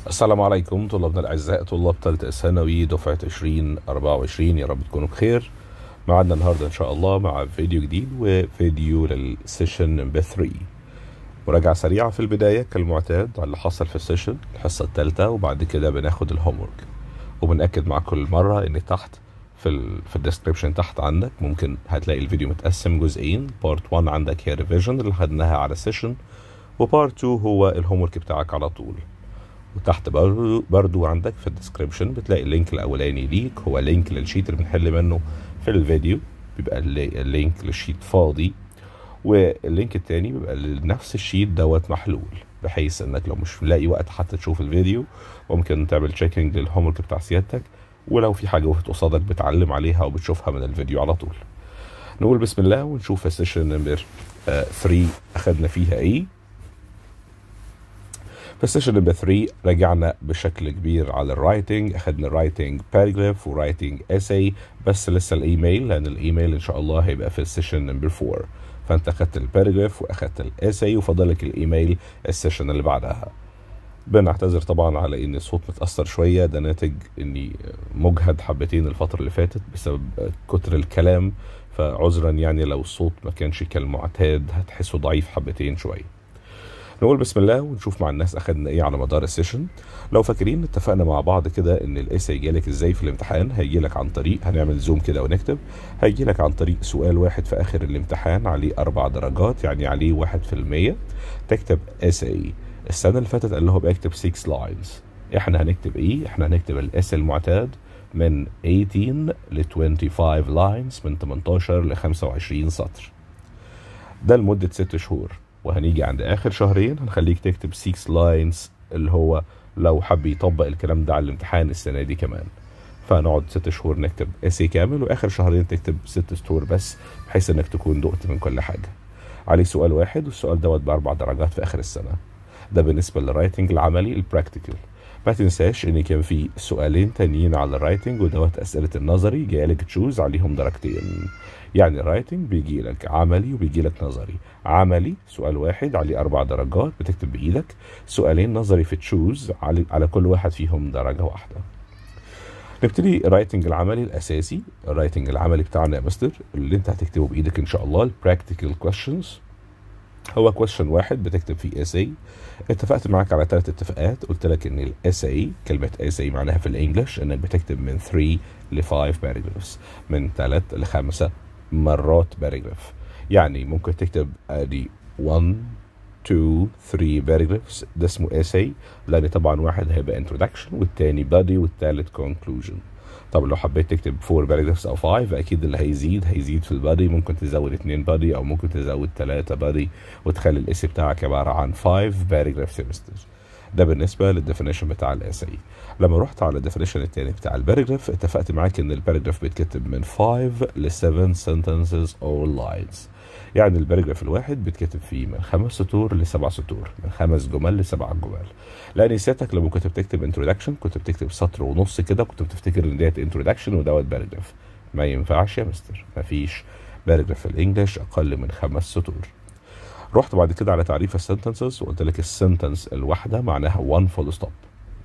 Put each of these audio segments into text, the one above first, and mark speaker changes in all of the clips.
Speaker 1: السلام عليكم طلابنا الأعزاء طلاب ثالثة ثانوي دفعة 2024 يا رب تكونوا بخير معادنا النهاردة إن شاء الله مع فيديو جديد وفيديو للسيشن نمبر 3 مراجعة سريعة في البداية كالمعتاد على اللي حصل في السيشن الحصة الثالثة وبعد كده بناخد الهوم ورك وبنأكد مع كل مرة إن تحت في ال في الديسكربشن تحت عندك ممكن هتلاقي الفيديو متقسم جزئين بارت 1 عندك هي ريفيجن اللي خدناها على السيشن وبارت 2 هو الهوم ورك بتاعك على طول وتحت برضو, برضو عندك في الديسكربشن بتلاقي اللينك الاولاني ليك هو لينك للشيت اللي بنحل منه في الفيديو بيبقى اللي- اللينك للشيت فاضي واللينك التاني بيبقى لنفس الشيت دوت محلول بحيث انك لو مش لاقي وقت حتى تشوف الفيديو ممكن تعمل تشيكنج للهوم ورك بتاع سيادتك ولو في حاجه وقفت قصادك بتعلم عليها وبتشوفها من الفيديو على طول نقول بسم الله ونشوف السيشن نمبر 3 اخدنا فيها ايه في السيشن نمبر 3 رجعنا بشكل كبير على الرايتنج اخدنا رايتنج باراجراف ورايتنج اساي بس لسه الايميل لان الايميل ان شاء الله هيبقى في السيشن نمبر 4 فانت اخدت الباراجراف واخدت الاساي وفضلك الايميل السيشن اللي بعدها بنعتذر طبعا على ان الصوت متاثر شويه ده ناتج اني مجهد حبتين الفتره اللي فاتت بسبب كتر الكلام فعذرا يعني لو الصوت ما كانش كالمعتاد هتحسه ضعيف حبتين شويه نقول بسم الله ونشوف مع الناس اخدنا ايه على مدار السيشن لو فاكرين اتفقنا مع بعض كده ان الايساي جالك ازاي في الامتحان هيجي لك عن طريق هنعمل زوم كده ونكتب هيجي لك عن طريق سؤال واحد في اخر الامتحان عليه اربع درجات يعني عليه واحد في المية تكتب اساي السنه اللي فاتت قال له بكتب 6 لاينز احنا هنكتب ايه احنا هنكتب الاس المعتاد من 18 ل 25 لاينز من 18 ل 25 سطر ده لمدة ست شهور وهنيجي عند آخر شهرين هنخليك تكتب 6 لاينز اللي هو لو حب يطبق الكلام ده على الامتحان السنة دي كمان فهنقعد ست شهور نكتب اسي كامل واخر شهرين تكتب ست سطور بس بحيث انك تكون دقت من كل حاجه عليه سؤال واحد والسؤال دوت باربع درجات في اخر السنه ده بالنسبه للرايتنج العملي البراكتيكال ما تنساش ان كان في سؤالين تانيين على الرايتنج ودوت اسئله النظري جايلك تشوز عليهم درجتين يعني الرايتنج بيجي لك عملي وبيجي لك نظري عملي سؤال واحد عليه اربع درجات بتكتب بايدك سؤالين نظري في تشوز على, على كل واحد فيهم درجه واحده نبتدي الرايتنج العملي الاساسي الرايتنج العملي بتاعنا يا مستر اللي انت هتكتبه بايدك ان شاء الله البراكتيكال كويشنز هو كويشن واحد بتكتب فيه اساي اتفقت معاك على ثلاث اتفاقات قلت لك ان الاساي كلمه اساي معناها في الانجليش انك بتكتب من 3 ل 5 باراجرافز من 3 ل 5 مرات باراجراف يعني ممكن تكتب ادي 1 2 3 باراجرافز ده اسمه essay لان طبعا واحد هيبقى introduction والتاني body والتالت conclusion طب لو حبيت تكتب 4 باراجرافز او 5 اكيد اللي هيزيد هيزيد في البادي ممكن تزود 2 بادي او ممكن تزود 3 بادي وتخلي الاسي بتاعك عباره عن 5 باراجراف سيمستر ده بالنسبه للديفينيشن بتاع الاساي لما رحت على الديفينيشن التاني بتاع الباراجراف اتفقت معاك ان الباراجراف بيتكتب من 5 ل 7 sentences or lines يعني الباراجراف الواحد بيتكتب فيه من خمس سطور لسبع سطور من خمس جمل لسبع جمل لان سيادتك لما كنت بتكتب انتروداكشن كنت بتكتب سطر ونص كده كنت بتفتكر ان ديت انتروداكشن ودوت باراجراف ما ينفعش يا مستر مفيش باراجراف في الانجليش اقل من خمس سطور رحت بعد كده على تعريف السنتنسز وقلت لك السنتنس الواحده معناها one full stop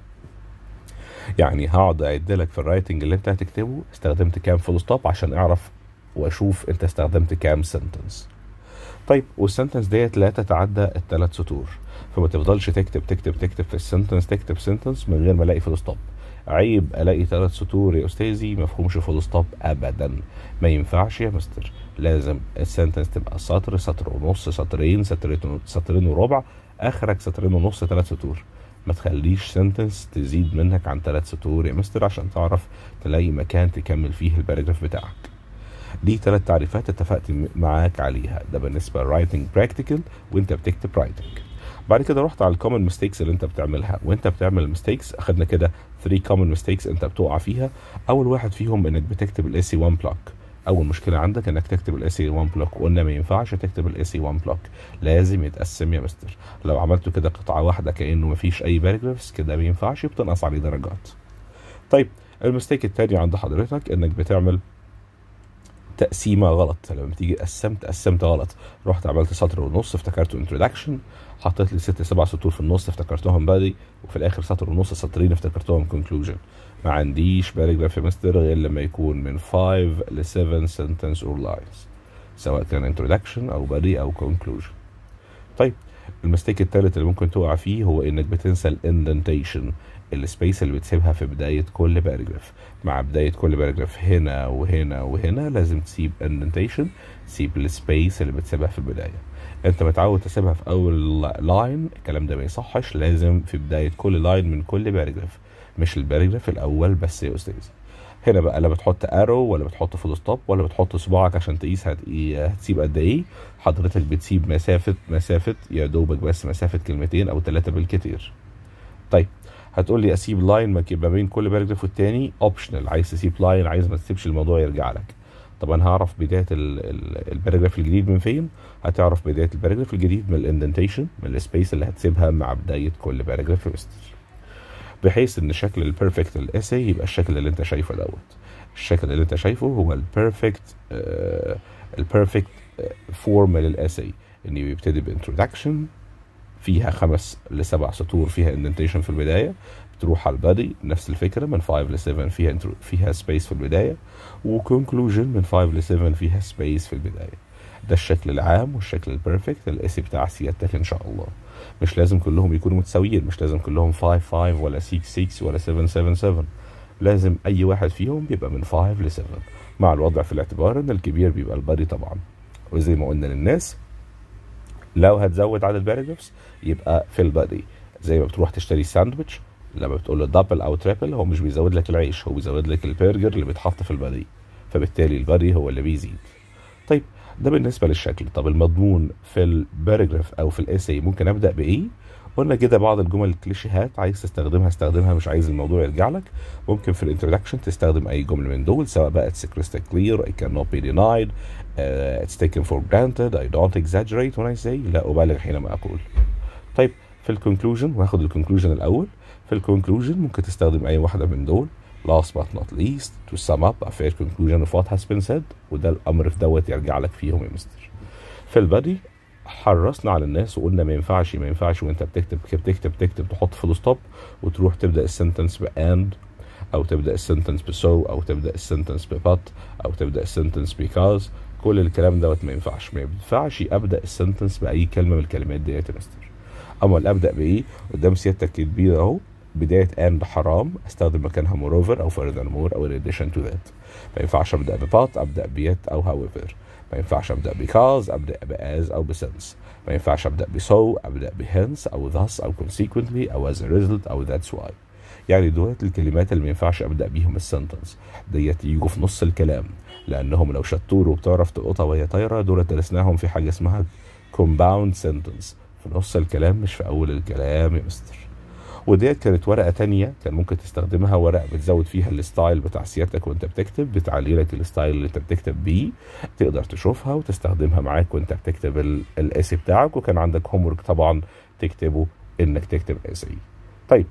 Speaker 1: يعني هقعد اعد لك في الرايتنج اللي انت هتكتبه استخدمت كام فول ستوب عشان اعرف واشوف انت استخدمت كام سنتنس طيب والسنتنس ديت لا تتعدى الثلاث سطور فما تفضلش تكتب تكتب تكتب في السنتنس تكتب سنتنس من غير ما الاقي فول ستوب عيب الاقي ثلاث سطور يا استاذي ما فيهمش فول ستوب ابدا ما ينفعش يا مستر لازم السنتنس تبقى سطر سطر ونص سطرين سطرين سطرين وربع اخرك سطرين ونص ثلاث سطور ما تخليش سنتنس تزيد منك عن ثلاث سطور يا مستر عشان تعرف تلاقي مكان تكمل فيه الباراجراف بتاعك دي ثلاث تعريفات اتفقت م- معاك عليها ده بالنسبه للرايتنج براكتيكال وانت بتكتب رايتنج بعد كده رحت على الكومن ميستيكس اللي انت بتعملها وانت بتعمل ميستيكس اخدنا كده 3 كومن ميستيكس انت بتقع فيها اول واحد فيهم انك بتكتب الاي سي 1 بلوك اول مشكله عندك انك تكتب الاي سي 1 بلوك قلنا ما ينفعش تكتب الاي سي 1 بلوك لازم يتقسم يا مستر لو عملته كده قطعه واحده كانه ما فيش اي باراجرافز كده ما ينفعش بتنقص عليه درجات طيب المستيك التاني عند حضرتك انك بتعمل تقسيمه غلط لما تيجي قسمت قسمت غلط رحت عملت سطر ونص افتكرته انتروداكشن حطيت لي ست سبع سطور في النص افتكرتهم بادي وفي الاخر سطر ونص سطرين افتكرتهم كونكلوجن ما عنديش باراجراف يا مستر غير لما يكون من 5 ل 7 sentence or lines سواء كان introduction او body او conclusion طيب المستيك الثالث اللي ممكن تقع فيه هو انك بتنسى الاندنتيشن السبيس اللي بتسيبها في بداية كل باراجراف مع بداية كل باراجراف هنا وهنا وهنا لازم تسيب اندنتيشن تسيب السبيس اللي بتسيبها في البداية انت متعود تسيبها في اول لاين الكلام ده ما يصحش لازم في بداية كل لاين من كل باراجراف مش الباراجراف الاول بس يا استاذ هنا بقى لا بتحط ارو ولا بتحط فول ستوب ولا بتحط صباعك عشان تقيس هت- هتسيب قد ايه حضرتك بتسيب مسافة مسافة يا دوبك بس مسافة كلمتين او ثلاثة بالكتير طيب هتقول لي اسيب لاين ما ما بين كل باراجراف والتاني اوبشنال عايز تسيب لاين عايز ما تسيبش الموضوع يرجع لك طب انا هعرف بدايه ال- ال- الباراجراف الجديد من فين هتعرف بدايه الباراجراف الجديد من الاندنتيشن من السبيس اللي هتسيبها مع بدايه كل باراجراف في مستر بحيث ان شكل البيرفكت الاسي يبقى الشكل اللي انت شايفه دوت الشكل اللي انت شايفه هو البيرفكت البيرفكت فورم للاسي ان بيبتدي بانترودكشن فيها خمس لسبع سطور فيها اندنتيشن في البدايه بتروح على البادي نفس الفكره من 5 ل 7 فيها intro- فيها سبيس في البدايه وكونكلوجن من 5 ل 7 فيها سبيس في البدايه ده الشكل العام والشكل البيرفكت الاسي بتاع سيادتك ان شاء الله مش لازم كلهم يكونوا متساويين مش لازم كلهم 5 5 ولا 6 6 ولا 7 7 7 لازم اي واحد فيهم بيبقى من 5 ل 7 مع الوضع في الاعتبار ان الكبير بيبقى البادي طبعا وزي ما قلنا للناس لو هتزود عدد باراجرافز يبقى في البادي زي ما بتروح تشتري ساندوتش لما بتقول له دبل او تريبل هو مش بيزود لك العيش هو بيزود لك البرجر اللي بيتحط في البادي فبالتالي البادي هو اللي بيزيد طيب ده بالنسبه للشكل طب المضمون في الباراجراف او في الاسي ممكن ابدا بايه قلنا كده بعض الجمل الكليشيهات عايز تستخدمها استخدمها مش عايز الموضوع يرجع لك ممكن في الانترودكشن تستخدم اي جمله من دول سواء بقى it's crystal clear I cannot be denied uh, it's taken for granted I don't exaggerate when I say لا أبالغ حينما أقول طيب في الكونكلوجن وهاخد الكونكلوجن الأول في الكونكلوجن ممكن تستخدم أي واحدة من دول last but not least to sum up a fair conclusion of what has been said وده الأمر في دوت يرجع لك فيهم يا مستر في البادي حرصنا على الناس وقلنا ما ينفعش ما ينفعش وانت بتكتب بتكتب تكتب تحط فول ستوب وتروح تبدا السنتنس باند او تبدا السنتنس بسو او تبدا السنتنس ببط او تبدا السنتنس بيكاز كل الكلام دوت ما ينفعش ما ينفعش ابدا السنتنس باي كلمه من الكلمات ديت يا مستر اما ابدا بايه قدام سيادتك كبير اهو بداية and حرام استخدم مكانها moreover او further more او in addition to that ما ينفعش ابدا ببات ابدا بيت او however ما ينفعش ابدا because ابدا بas او بسنس ما ينفعش ابدا بسو ابدا بهنس او thus او consequently او as a result او that's why يعني دولت الكلمات اللي ما ينفعش ابدا بيهم السنتنس ديت يجوا في نص الكلام لانهم لو شطور وبتعرف تلقطها وهي طايره دول درسناهم في حاجه اسمها compound sentence في نص الكلام مش في اول الكلام يا مستر وديت كانت ورقه تانية كان ممكن تستخدمها ورقه بتزود فيها الستايل بتاع سيادتك وانت بتكتب بتعلي لك الستايل اللي انت بتكتب بيه تقدر تشوفها وتستخدمها معاك وانت بتكتب ال- الاسي بتاعك وكان عندك هوم طبعا تكتبه انك تكتب اسي طيب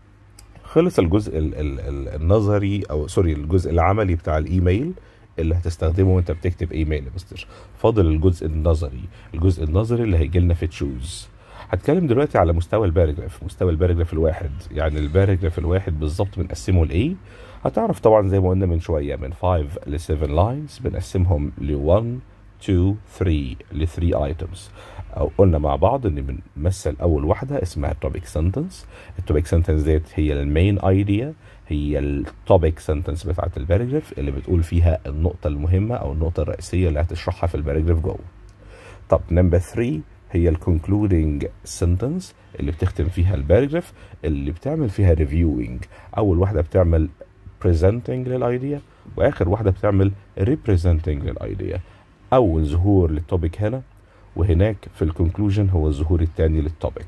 Speaker 1: خلص الجزء ال ال ال النظري او سوري الجزء العملي بتاع الايميل اللي هتستخدمه وانت بتكتب ايميل يا مستر فاضل الجزء النظري الجزء النظري اللي هيجي لنا في تشوز هتكلم دلوقتي على مستوى الباراجراف مستوى الباراجراف الواحد يعني الباراجراف الواحد بالظبط بنقسمه لايه هتعرف طبعا زي ما قلنا من شويه من 5 ل 7 لاينز بنقسمهم ل 1 2 3 ل 3 ايتمز او قلنا مع بعض ان بنمثل اول واحده اسمها توبيك سنتنس التوبيك سنتنس ديت هي المين ايديا هي التوبيك سنتنس بتاعت الباراجراف اللي بتقول فيها النقطه المهمه او النقطه الرئيسيه اللي هتشرحها في الباراجراف جوه طب نمبر 3 هي الكونكلودنج سنتنس اللي بتختم فيها الباراجراف اللي بتعمل فيها ريفيوينج اول واحده بتعمل presenting للايديا واخر واحده بتعمل representing للايديا اول ظهور للتوبيك هنا وهناك في الكونكلوجن هو الظهور الثاني للتوبيك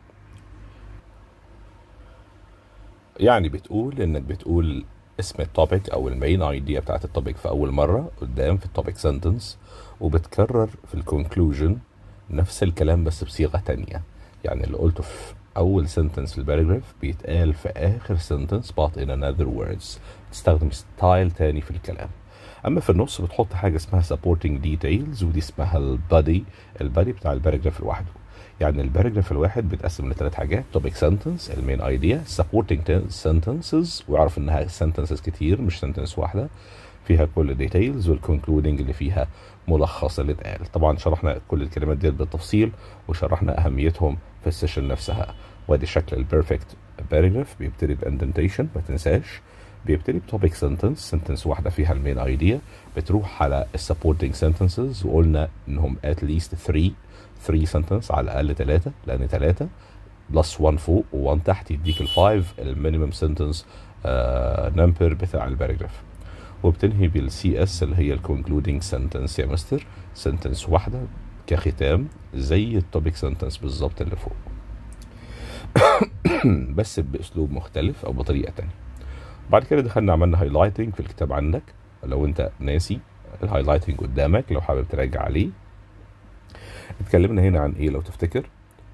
Speaker 1: يعني بتقول انك بتقول اسم التوبيك او المين ايديا بتاعت التوبيك في اول مره قدام في التوبيك سنتنس وبتكرر في الكونكلوجن نفس الكلام بس بصيغه تانية يعني اللي قلته في اول سنتنس في الباراجراف بيتقال في اخر سنتنس but in another words تستخدم ستايل تاني في الكلام اما في النص بتحط حاجه اسمها supporting details ودي اسمها البادي البادي بتاع الباراجراف لوحده يعني الباراجراف الواحد بيتقسم لثلاث حاجات توبيك سنتنس المين ايديا supporting sentences واعرف انها sentences كتير مش sentence واحده فيها كل الديتيلز والكونكلودنج اللي فيها ملخص اللي اتقال طبعا شرحنا كل الكلمات ديت بالتفصيل وشرحنا اهميتهم في السيشن نفسها وادي شكل البيرفكت باراجراف بيبتدي باندنتيشن ما تنساش بيبتدي بتوبيك سنتنس سنتنس واحده فيها المين ايديا بتروح على السبورتنج سنتنسز وقلنا انهم ات ليست 3 3 سنتنس على الاقل ثلاثه لان ثلاثه بلس 1 فوق و1 تحت يديك الفايف المينيمم سنتنس نمبر بتاع الباراجراف وبتنهي بالسي اس اللي هي الكونكلودنج سنتنس يا مستر سنتنس واحده كختام زي التوبيك سنتنس بالظبط اللي فوق بس باسلوب مختلف او بطريقه تانية بعد كده دخلنا عملنا هايلايتنج في الكتاب عندك لو انت ناسي الهايلايتنج قدامك لو حابب تراجع عليه اتكلمنا هنا عن ايه لو تفتكر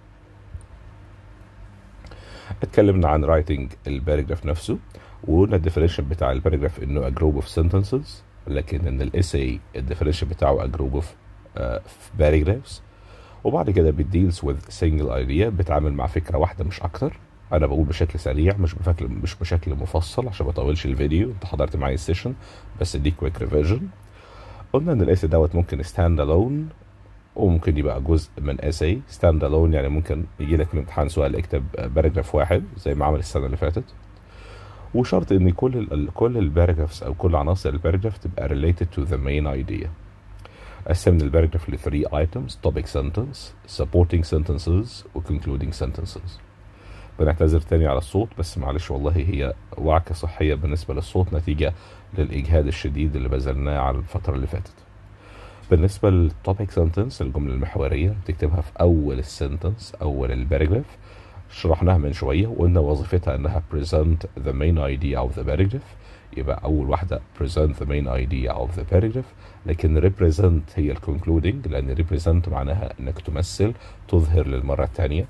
Speaker 1: اتكلمنا عن رايتنج الباراجراف نفسه وقلنا الديفينيشن بتاع الباراجراف انه a group of sentences لكن ان الاساي الديفينيشن بتاعه a group of uh, paragraphs وبعد كده بتديلز with single idea بتعامل مع فكره واحده مش اكتر انا بقول بشكل سريع مش بشكل مش بشكل مفصل عشان ما اطولش الفيديو انت حضرت معايا السيشن بس دي كويك ريفيجن قلنا ان الاسي دوت ممكن ستاند الون وممكن يبقى جزء من اساي ستاند الون يعني ممكن يجي لك في الامتحان سؤال اكتب باراجراف واحد زي ما عمل السنه اللي فاتت وشرط ان كل ال كل الباراجرافز او كل عناصر الباراجراف تبقى related to the main idea قسمنا الباراجراف ل 3 items topic sentence supporting sentences و concluding sentences بنعتذر تاني على الصوت بس معلش والله هي وعكة صحية بالنسبة للصوت نتيجة للإجهاد الشديد اللي بذلناه على الفترة اللي فاتت بالنسبة للتوبيك سنتنس الجملة المحورية بتكتبها في أول السنتنس أول الباراجراف شرحناها من شوية وقلنا وظيفتها إنها present the main idea of the paragraph يبقى أول واحدة present the main idea of the paragraph لكن represent هي ال concluding لأن represent معناها إنك تمثل تظهر للمرة الثانية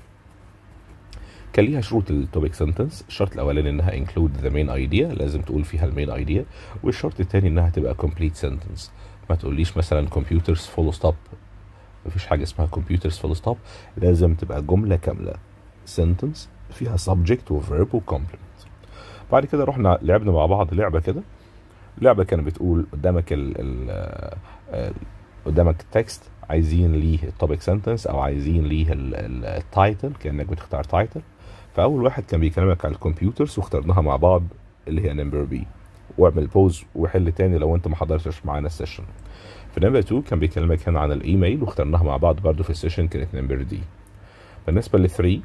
Speaker 1: كان ليها شروط التوبيك سنتنس الشرط الاولاني انها include the main idea لازم تقول فيها المين ايديا والشرط الثاني انها تبقى complete sentence ما تقوليش مثلا computers full stop مفيش حاجه اسمها computers full stop لازم تبقى جمله كامله sentence فيها subject و verb و complement بعد كده رحنا لعبنا مع بعض لعبه كده لعبه كانت بتقول قدامك ال ال قدامك التكست عايزين ليه التوبيك سنتنس او عايزين ليه التايتل كانك بتختار تايتل فاول واحد كان بيكلمك على الكمبيوترز واخترناها مع بعض اللي هي نمبر بي واعمل بوز وحل تاني لو انت ما حضرتش معانا السيشن في نمبر 2 كان بيكلمك هنا عن الايميل واخترناها مع بعض برضو في السيشن كانت نمبر دي بالنسبه ل 3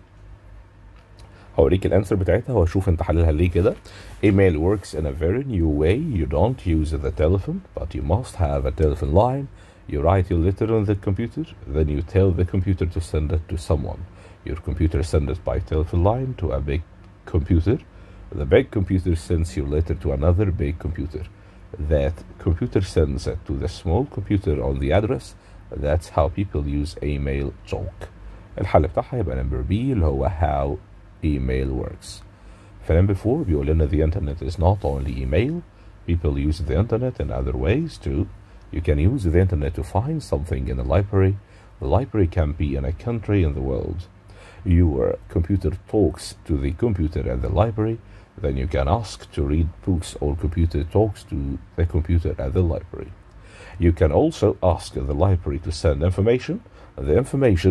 Speaker 1: هوريك الانسر بتاعتها واشوف انت حللها ليه كده email works in a very new way you don't use the telephone but you must have a telephone line you write your letter on the computer then you tell the computer to send it to someone your computer sends it by telephone line to a big computer the big computer sends your letter to another big computer that computer sends it to the small computer on the address that's how people use email talk الحل بتاعها يبقى number B اللي هو how email works في number 4 بيقول لنا the internet is not only email people use the internet in other ways too you can use the internet to find something in a library the library can be in a country in the world your computer talks to the computer at the library then you can ask to read books or computer talks to the computer at the library you can also ask the library to send information the information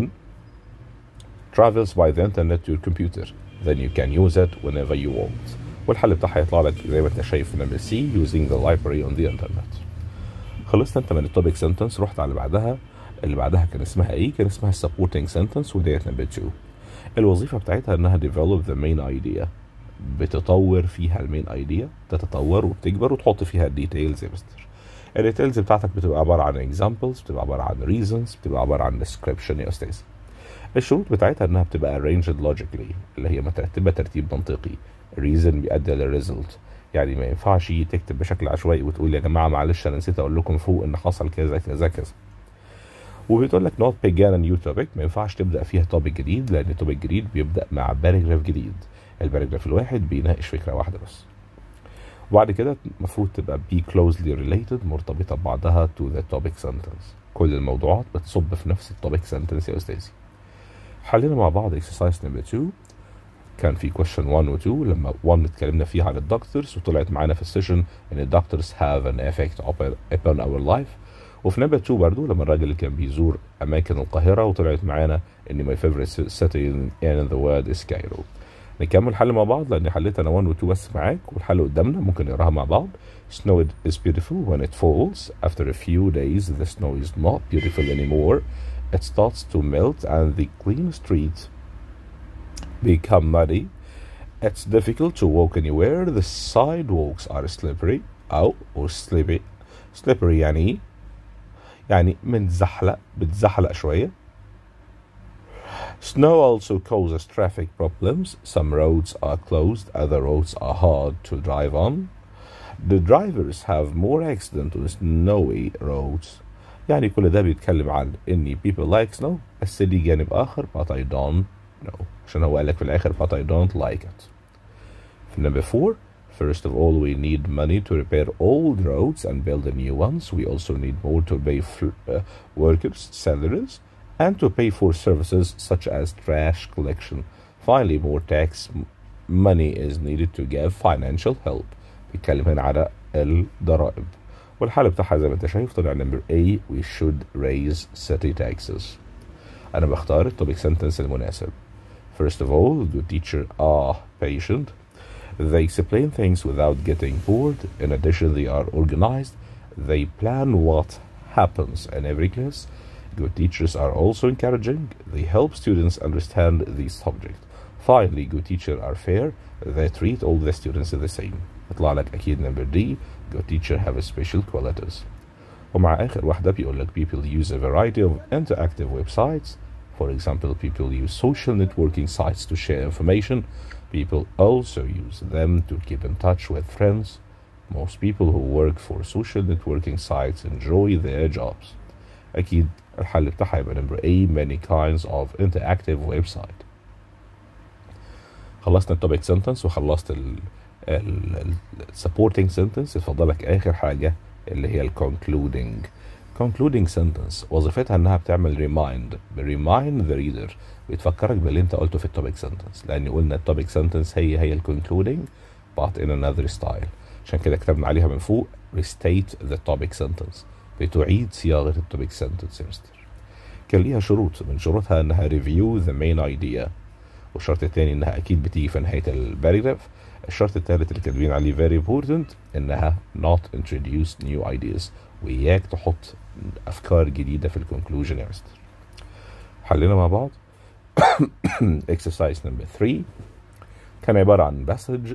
Speaker 1: travels by the internet to your computer then you can use it whenever you want والحل بتاعها يطلع لك زي ما انت شايف في نمبر سي using the library on the internet خلصت انت من التوبيك سنتنس رحت على اللي بعدها اللي بعدها كان اسمها ايه كان اسمها supporting sentence وديت نمبر 2 الوظيفه بتاعتها انها develop the main idea بتطور فيها المين ايديا تتطور وبتكبر وتحط فيها الديتيلز يا مستر الديتيلز بتاعتك بتبقى عباره عن examples بتبقى عباره عن reasons بتبقى عباره عن description يا استاذ الشروط بتاعتها انها بتبقى arranged logically اللي هي مترتبه ترتيب منطقي reason بيؤدي للريزلت يعني ما ينفعش تكتب بشكل عشوائي وتقول يا جماعه معلش انا نسيت اقول لكم فوق ان حصل كذا كذا كذا وبتقول لك not begin a new topic ما ينفعش تبدا فيها توبيك جديد لان التوبيك جديد بيبدا مع باراجراف جديد الباراجراف الواحد بيناقش فكره واحده بس وبعد كده المفروض تبقى be closely related مرتبطة ببعضها to the topic sentence كل الموضوعات بتصب في نفس التوبيك sentence يا أستاذي حلينا مع بعض exercise number 2 كان في question 1 و 2 لما 1 اتكلمنا فيها عن الدكتورز وطلعت معانا في السيشن ان الدكتورز have an effect upon our life وفي نمبر 2 برضو لما الراجل اللي كان بيزور اماكن القاهره وطلعت معانا ان my favorite city in the world is Cairo نكمل حل مع بعض لان حليت انا 1 و 2 بس معاك والحل قدامنا ممكن نقراها مع بعض Snow is beautiful when it falls. After a few days, the snow is not beautiful anymore. It starts to melt and the clean streets become muddy. It's difficult to walk anywhere. The sidewalks are slippery. أو or slippery. slippery يعني إيه؟ يعني متزحلق بتزحلق شوية. Snow also causes traffic problems. Some roads are closed, other roads are hard to drive on. The drivers have more accidents on snowy roads. يعني كل ده بيتكلم عن اني people like snow بس لي جانب اخر but I don't know عشان هو قال لك في الاخر but I don't like it. في number four First of all, we need money to repair old roads and build the new ones. We also need more to pay uh, workers' salaries and to pay for services such as trash collection. Finally, more tax money is needed to give financial help. بيتكلم هنا على الضرائب. والحل بتاعها زي ما انت شايف طلع نمبر A we should raise city taxes. أنا بختار التوبيك sentence المناسب. First of all, the teacher are patient. They explain things without getting bored. In addition, they are organized. They plan what happens in every class. Good teachers are also encouraging. They help students understand the subject. Finally, good teachers are fair. They treat all the students the same. يطلع لك أكيد number D. Good teacher have special qualities. ومع آخر واحدة بيقول لك people use a variety of interactive websites. For example, people use social networking sites to share information. People also use them to keep in touch with friends. Most people who work for social networking sites enjoy their jobs. أكيد الحل بتاعها يبقى number A many kinds of interactive website. خلصنا التوبيك sentence وخلصت ال ال supporting sentence يتفضلك آخر حاجة اللي هي ال concluding concluding sentence وظيفتها انها بتعمل remind remind the reader بتفكرك باللي انت قلته في التوبيك sentence لان قلنا التوبيك sentence هي هي ال concluding but in another style عشان كده كتبنا عليها من فوق restate the topic sentence بتعيد صياغة التوبيك sentence يا مستر كان ليها شروط من شروطها انها review the main idea والشرط الثاني انها اكيد بتيجي في نهاية الباراجراف الشرط الثالث اللي كاتبين عليه very important انها not introduce new ideas وإياك تحط أفكار جديدة في الكونكلوجن يا مستر حلينا مع بعض exercise number 3 كان عبارة عن مسج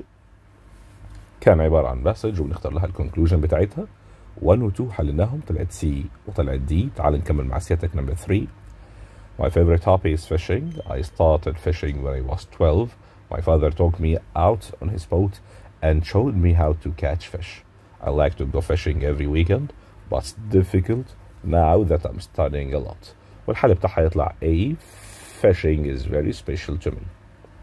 Speaker 1: كان عبارة عن مسج وبنختار لها الكونكلوجن بتاعتها 1 و 2 حليناهم طلعت سي وطلعت دي تعال نكمل مع سيادتك number 3 My favorite hobby is fishing. I started fishing when I was 12. My father took me out on his boat and showed me how to catch fish. I like to go fishing every weekend, but it's difficult now that I'm studying a lot. والحل بتاعها يطلع A. Fishing is very special to me.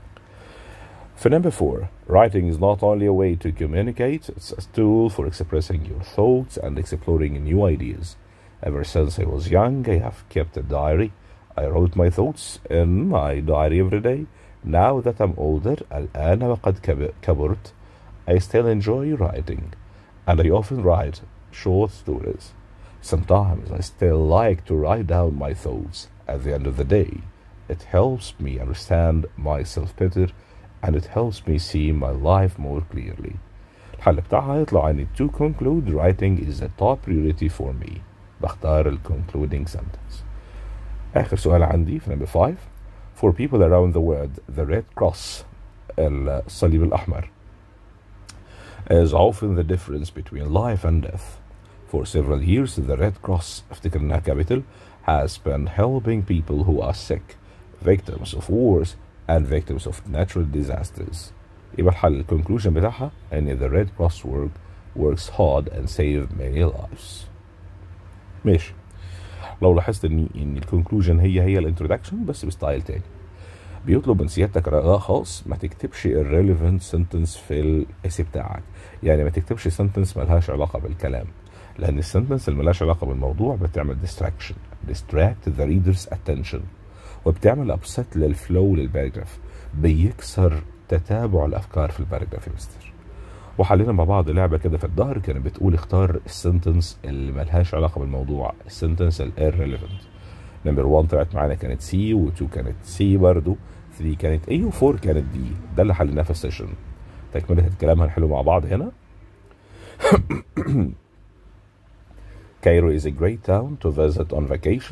Speaker 1: For number four, writing is not only a way to communicate, it's a tool for expressing your thoughts and exploring new ideas. Ever since I was young, I have kept a diary. I wrote my thoughts in my diary every day. Now that I'm older, الآن وقد كبرت, I still enjoy writing. And I often write short stories. Sometimes I still like to write down my thoughts at the end of the day. It helps me understand myself better and it helps me see my life more clearly. الحل بتاعها يطلع اني to conclude writing is a top priority for me. بختار ال concluding sentence. آخر سؤال عندي في number 5 For people around the world, the Red Cross الصليب الأحمر is often the difference between life and death. For several years, the Red Cross, افتكر انها capital, has been helping people who are sick, victims of wars, and victims of natural disasters. يبقى الحل conclusion بتاعها ان the Red Cross work works hard and save many lives. ماشي. لو لاحظت ان ان الكونكلوجن هي هي الانترودكشن بس بستايل تاني. بيطلب من سيادتك رجاء خاص ما تكتبش irrelevant sentence في الاس بتاعك يعني ما تكتبش sentence ملهاش علاقة بالكلام لأن السنتنس اللي ملهاش علاقة بالموضوع بتعمل distraction distract the reader's attention وبتعمل upset للفلو للباراجراف بيكسر تتابع الأفكار في الباراجراف يا مستر وحلينا مع بعض لعبة كده في الظهر كانت بتقول اختار السنتنس اللي ملهاش علاقة بالموضوع السنتنس ال irrelevant نمبر 1 طلعت معانا كانت سي و2 كانت سي برضو 3 كانت اي و4 كانت دي ده اللي حليناه في السيشن تكملة الكلام هنحله مع بعض هنا Cairo is a great town to visit on vacation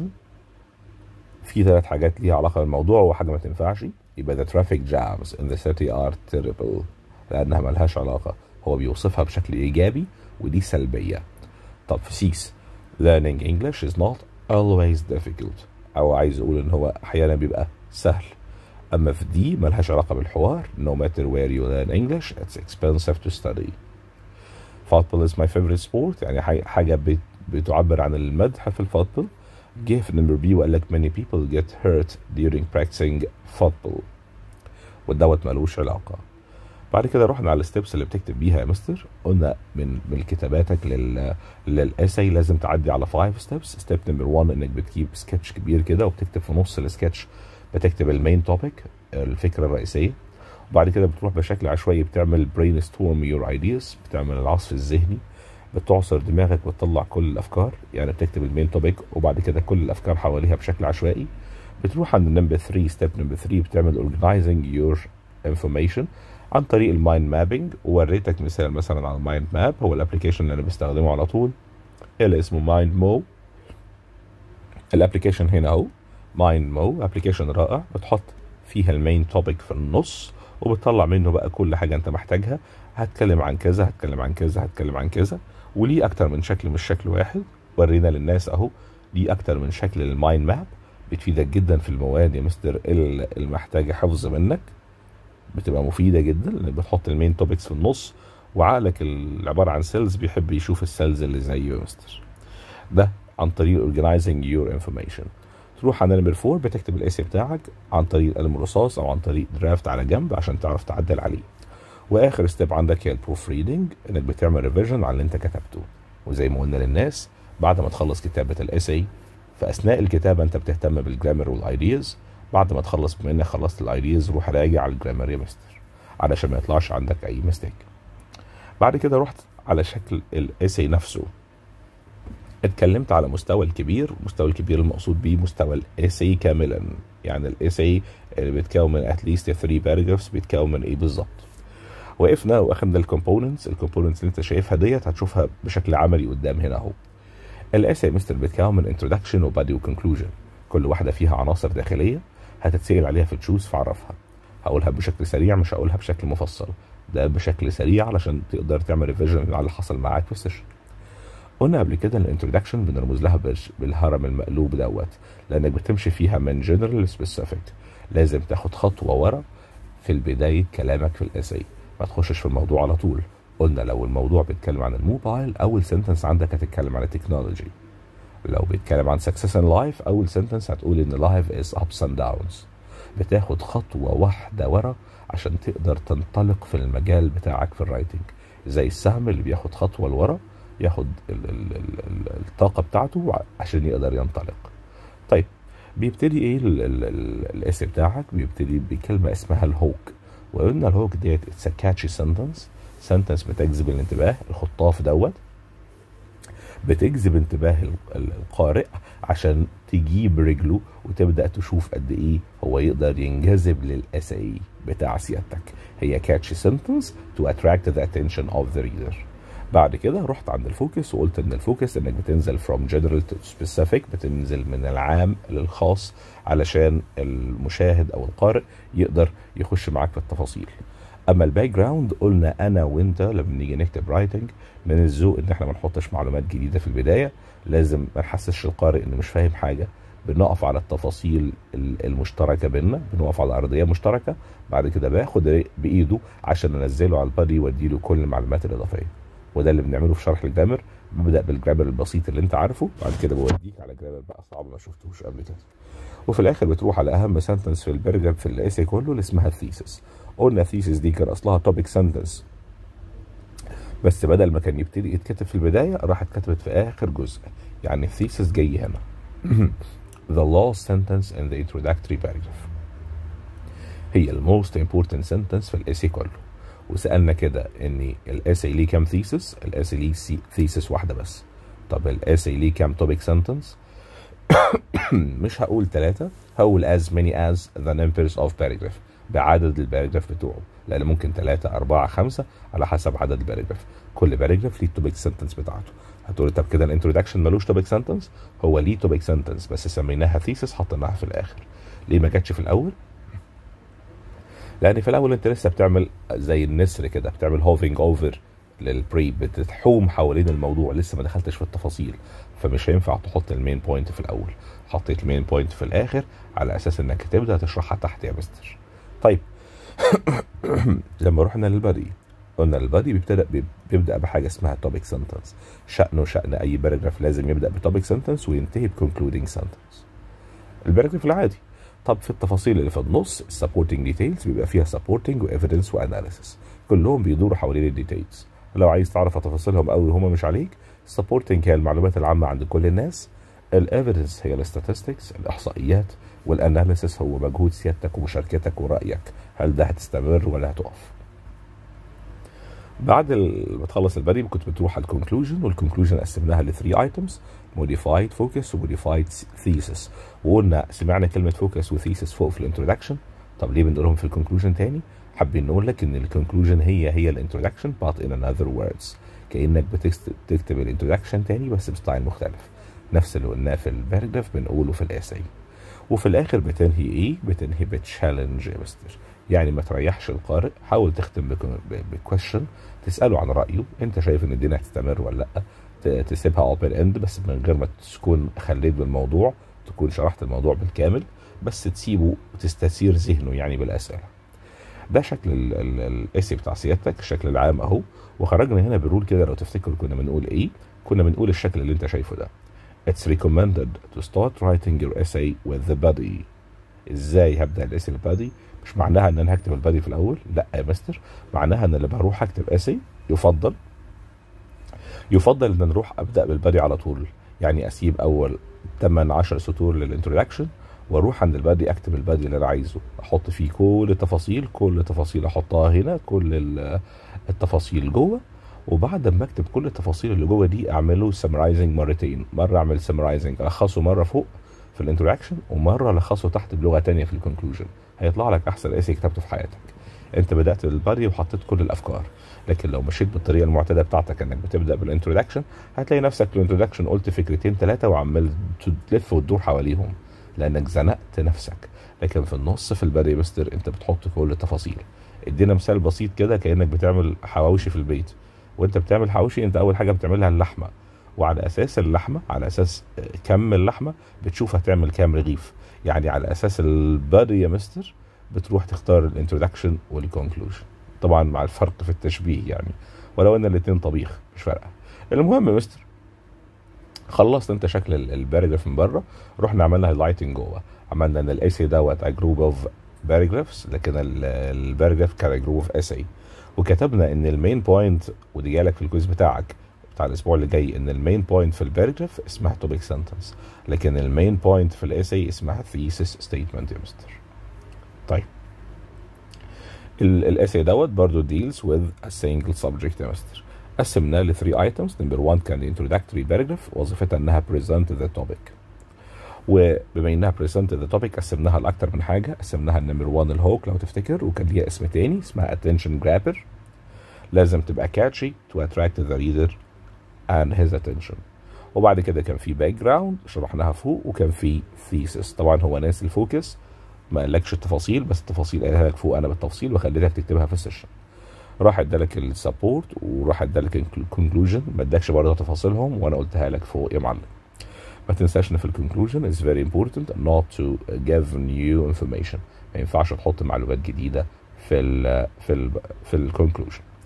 Speaker 1: في ثلاث حاجات ليها علاقة بالموضوع وحاجة ما تنفعش يبقى the traffic jams in the city are terrible لأنها ملهاش علاقة هو بيوصفها بشكل إيجابي ودي سلبية طب في سيس learning English is not always difficult أو عايز أقول إن هو أحيانا بيبقى سهل أما في دي ملهاش علاقة بالحوار no matter where you learn English it's expensive to study football is my favorite sport يعني حاجة بت بتعبر عن المدح في الفوتبول جه في نمبر بي وقال لك many people get hurt during practicing football ودوت ملوش علاقة بعد كده رحنا على الستبس اللي بتكتب بيها يا مستر قلنا من من كتاباتك لل للاساي لازم تعدي على 5 ستبس ستيب نمبر 1 انك بتجيب سكتش كبير كده وبتكتب في نص السكتش بتكتب المين توبيك الفكره الرئيسيه وبعد كده بتروح بشكل عشوائي بتعمل برين ستورم يور ايدياز بتعمل العصف الذهني بتعصر دماغك وتطلع كل الافكار يعني بتكتب المين توبيك وبعد كده كل الافكار حواليها بشكل عشوائي بتروح عند نمبر 3 ستيب نمبر 3 بتعمل organizing your information عن طريق المايند مابينج ووريتك مثال مثلا على المايند ماب هو الابلكيشن اللي انا بستخدمه على طول اللي اسمه مايند مو الابلكيشن هنا اهو مايند مو ابلكيشن رائع بتحط فيها المين توبيك في النص وبتطلع منه بقى كل حاجه انت محتاجها هتكلم عن كذا هتكلم عن كذا هتكلم عن كذا وليه اكتر من شكل مش شكل واحد ورينا للناس اهو ليه اكتر من شكل للمايند ماب بتفيدك جدا في المواد يا مستر اللي محتاجه حفظ منك بتبقى مفيده جدا لانك بتحط المين توبكس في النص وعقلك اللي عباره عن سيلز بيحب يشوف السيلز اللي زيه يا مستر ده عن طريق organizing your information تروح على نمبر 4 بتكتب الاسي بتاعك عن طريق القلم الرصاص او عن طريق درافت على جنب عشان تعرف تعدل عليه واخر ستيب عندك هي البروف ريدنج انك بتعمل ريفيجن على اللي انت كتبته وزي ما قلنا للناس بعد ما تخلص كتابه الاسي في اثناء الكتابه انت بتهتم بالجرامر والايدياز بعد ما تخلص بما انك خلصت الايدياز روح راجع على الجرامر يا مستر علشان ما يطلعش عندك اي ميستيك بعد كده رحت على شكل الاسي نفسه اتكلمت على مستوى الكبير المستوى الكبير المقصود بيه مستوى الاسي كاملا يعني الاسي اللي بيتكون من اتليست 3 باراجرافز بيتكون من ايه بالظبط وقفنا واخدنا الكومبوننتس الكومبوننتس اللي انت شايفها ديت هتشوفها بشكل عملي قدام هنا اهو الاسي مستر بيتكون من انتروداكشن وبادي وكونكلوجن كل واحده فيها عناصر داخليه هتتسال عليها في تشوز فعرفها هقولها بشكل سريع مش هقولها بشكل مفصل ده بشكل سريع علشان تقدر تعمل ريفيجن على اللي حصل معاك في السيشن قلنا قبل كده ان الانترودكشن بنرمز لها بالهرم المقلوب دوت لانك بتمشي فيها من جنرال لسبيسيفيك لازم تاخد خطوه ورا في البدايه كلامك في الاساي ما تخشش في الموضوع على طول قلنا لو الموضوع بيتكلم عن الموبايل اول سنتنس عندك هتتكلم عن التكنولوجي لو بيتكلم عن سكسس ان لايف اول سنتنس هتقول ان لايف از ابس اند داونز بتاخد خطوه واحده ورا عشان تقدر تنطلق في المجال بتاعك في الرايتنج زي السهم اللي بياخد خطوه لورا ياخد ال ال ال الطاقه بتاعته عشان يقدر ينطلق طيب بيبتدي ايه الاس بتاعك بيبتدي بكلمه اسمها الهوك وقلنا الهوك ديت اتس كاتشي سنتنس سنتنس بتجذب الانتباه الخطاف دوت بتجذب انتباه القارئ عشان تجيب رجله وتبدا تشوف قد ايه هو يقدر ينجذب للاساي بتاع سيادتك هي كاتشي سنتنس تو اتراكت ذا اتنشن اوف ذا ريدر بعد كده رحت عند الفوكس وقلت ان الفوكس انك بتنزل from general to specific بتنزل من العام للخاص علشان المشاهد او القارئ يقدر يخش معاك في التفاصيل اما الباك جراوند قلنا انا وانت لما نيجي نكتب رايتنج من الذوق ان احنا ما نحطش معلومات جديده في البدايه لازم ما نحسسش القارئ انه مش فاهم حاجه بنقف على التفاصيل المشتركه بينا بنقف على ارضيه مشتركه بعد كده باخد بايده عشان انزله على البادي واديله كل المعلومات الاضافيه وده اللي بنعمله في شرح الجرامر ببدا بالجرامر البسيط اللي انت عارفه بعد كده بوديك على جرامر بقى صعب ما شفتوش قبل كده وفي الاخر بتروح على اهم سنتنس في البرجر في الاسي كله اللي اسمها الثيسس قلنا الثيسس دي كان اصلها توبيك سنتنس بس بدل ما كان يبتدي يتكتب في البدايه راحت كتبت في اخر جزء يعني الثيسس جاي هنا the last sentence in the introductory paragraph هي الموست important sentence في الاسي كله وسالنا كده ان الاسي ليه كام ثيسس الاسي ليه ثيسس واحده بس طب الاسي ليه كام توبيك سنتنس مش هقول ثلاثة هقول as many as the numbers of paragraph بعدد الباراجراف بتوعه لان ممكن ثلاثة أربعة خمسة على حسب عدد الباراجراف كل باراجراف ليه التوبيك سنتنس بتاعته هتقول طب كده الانترودكشن ملوش توبيك سنتنس هو ليه توبيك سنتنس بس سميناها ثيسس حطيناها في الاخر ليه ما جاتش في الاول لان في الاول انت لسه بتعمل زي النسر كده بتعمل هوفينج اوفر للبري بتحوم حوالين الموضوع لسه ما دخلتش في التفاصيل فمش هينفع تحط المين بوينت في الاول حطيت المين بوينت في الاخر على اساس انك تبدا تشرحها تحت يا مستر طيب لما رحنا للبادي قلنا البادي بيبتدى بيبدا بحاجه اسمها توبيك سنتنس شانه شان اي باراجراف لازم يبدا بتوبيك سنتنس وينتهي بكونكلودينج سنتنس الباراجراف العادي طب في التفاصيل اللي في النص السبورتنج ديتيلز بيبقى فيها سبورتنج وايفيدنس واناليسيس كلهم بيدوروا حوالين الديتيلز لو عايز تعرف تفاصيلهم قوي وهم مش عليك السبورتنج هي المعلومات العامه عند كل الناس الايفيدنس هي الاستاتستكس الاحصائيات والاناليسيس هو مجهود سيادتك ومشاركتك ورايك هل ده هتستمر ولا هتقف بعد ما تخلص البادي كنت بتروح على الكونكلوجن والكونكلوجن قسمناها لثري ايتمز موديفايد فوكس وموديفايد ثيسس وقلنا سمعنا كلمه فوكس وثيسس فوق في الانترودكشن طب ليه بنقولهم في الكونكلوجن تاني حابين نقول لك ان الكونكلوجن هي هي الانترودكشن but in another words كانك بتكتب الانترودكشن تاني بس بستايل مختلف نفس اللي قلناه في الباراجراف بنقوله في الاساي وفي الاخر بتنهي ايه بتنهي بتشالنج يا مستر يعني ما تريحش القارئ حاول تختم بكويشن تساله عن رايه انت شايف ان الدنيا هتستمر ولا لا تسيبها اوبن اند بس من غير ما تكون خليت بالموضوع تكون شرحت الموضوع بالكامل بس تسيبه وتستثير ذهنه يعني بالاسئله ده شكل الاسي بتاع سيادتك الشكل العام اهو وخرجنا هنا بالرول كده لو تفتكروا كنا بنقول ايه كنا بنقول الشكل اللي انت شايفه ده It's recommended to start writing your essay with the body ازاي هبدا الاسي بالبادي مش معناها ان انا هكتب البادي في الاول لا يا مستر معناها ان لما بروح اكتب اسي يفضل يفضل ان نروح ابدا بالبادي على طول يعني اسيب اول 8 10 سطور للانترودكشن واروح عند البادي اكتب البادي اللي انا عايزه احط فيه كل التفاصيل كل تفاصيل احطها هنا كل التفاصيل جوه وبعد ما اكتب كل التفاصيل اللي جوه دي اعمله سمرايزنج مرتين مره اعمل سمرايزنج الخصه مره فوق في الانتراكشن ومره الخصه تحت بلغه تانية في الكونكلوجن هيطلع لك احسن اسي كتبته في حياتك انت بدات بالبادي وحطيت كل الافكار لكن لو مشيت بالطريقه المعتاده بتاعتك انك بتبدا بالانترودكشن هتلاقي نفسك في الانترودكشن قلت فكرتين ثلاثه وعمال تلف وتدور حواليهم لانك زنقت نفسك لكن في النص في البادي مستر انت بتحط كل التفاصيل ادينا مثال بسيط كده كانك بتعمل حواوشي في البيت وانت بتعمل حواوشي انت اول حاجه بتعملها اللحمه وعلى اساس اللحمه على اساس كم اللحمه بتشوف هتعمل كام رغيف يعني على اساس البادي يا مستر بتروح تختار الانترودكشن والكونكلوجن طبعا مع الفرق في التشبيه يعني ولو ان الاثنين طبيخ مش فارقه المهم يا مستر خلصت انت شكل الباراجراف من بره رحنا عملنا هايلايتنج جوه عملنا ان الايسي دوت ا جروب اوف باراجرافز لكن الباراجراف كان جروب اوف اساي وكتبنا ان المين بوينت ودي جايه لك في الكويز بتاعك بتاع الاسبوع اللي جاي ان المين بوينت في الباراجراف اسمها توبيك سنتنس لكن المين بوينت في الاساي اسمها ثيسس ستيتمنت يا مستر طيب الاساي دوت برضه deals with a single subject يا مستر قسمناه ل 3 ايتمز نمبر 1 كان introductory paragraph وظيفتها انها present the topic وبما انها present the topic قسمناها لاكتر من حاجه قسمناها نمبر 1 الهوك لو تفتكر وكان ليها اسم تاني اسمها attention grabber لازم تبقى catchy to attract the reader and his attention وبعد كده كان في باك جراوند شرحناها فوق وكان في thesis طبعا هو ناس الفوكس ما قالكش التفاصيل بس التفاصيل قالها لك فوق انا بالتفصيل وخليتك تكتبها في السيشن راح ادالك السبورت وراح ادالك الكونكلوجن ما اداكش برضه تفاصيلهم وانا قلتها لك فوق يا معلم ما تنساش ان في الكونكلوجن is very important not to give new information ما ينفعش تحط معلومات جديده في ال في ال في الكونكلوجن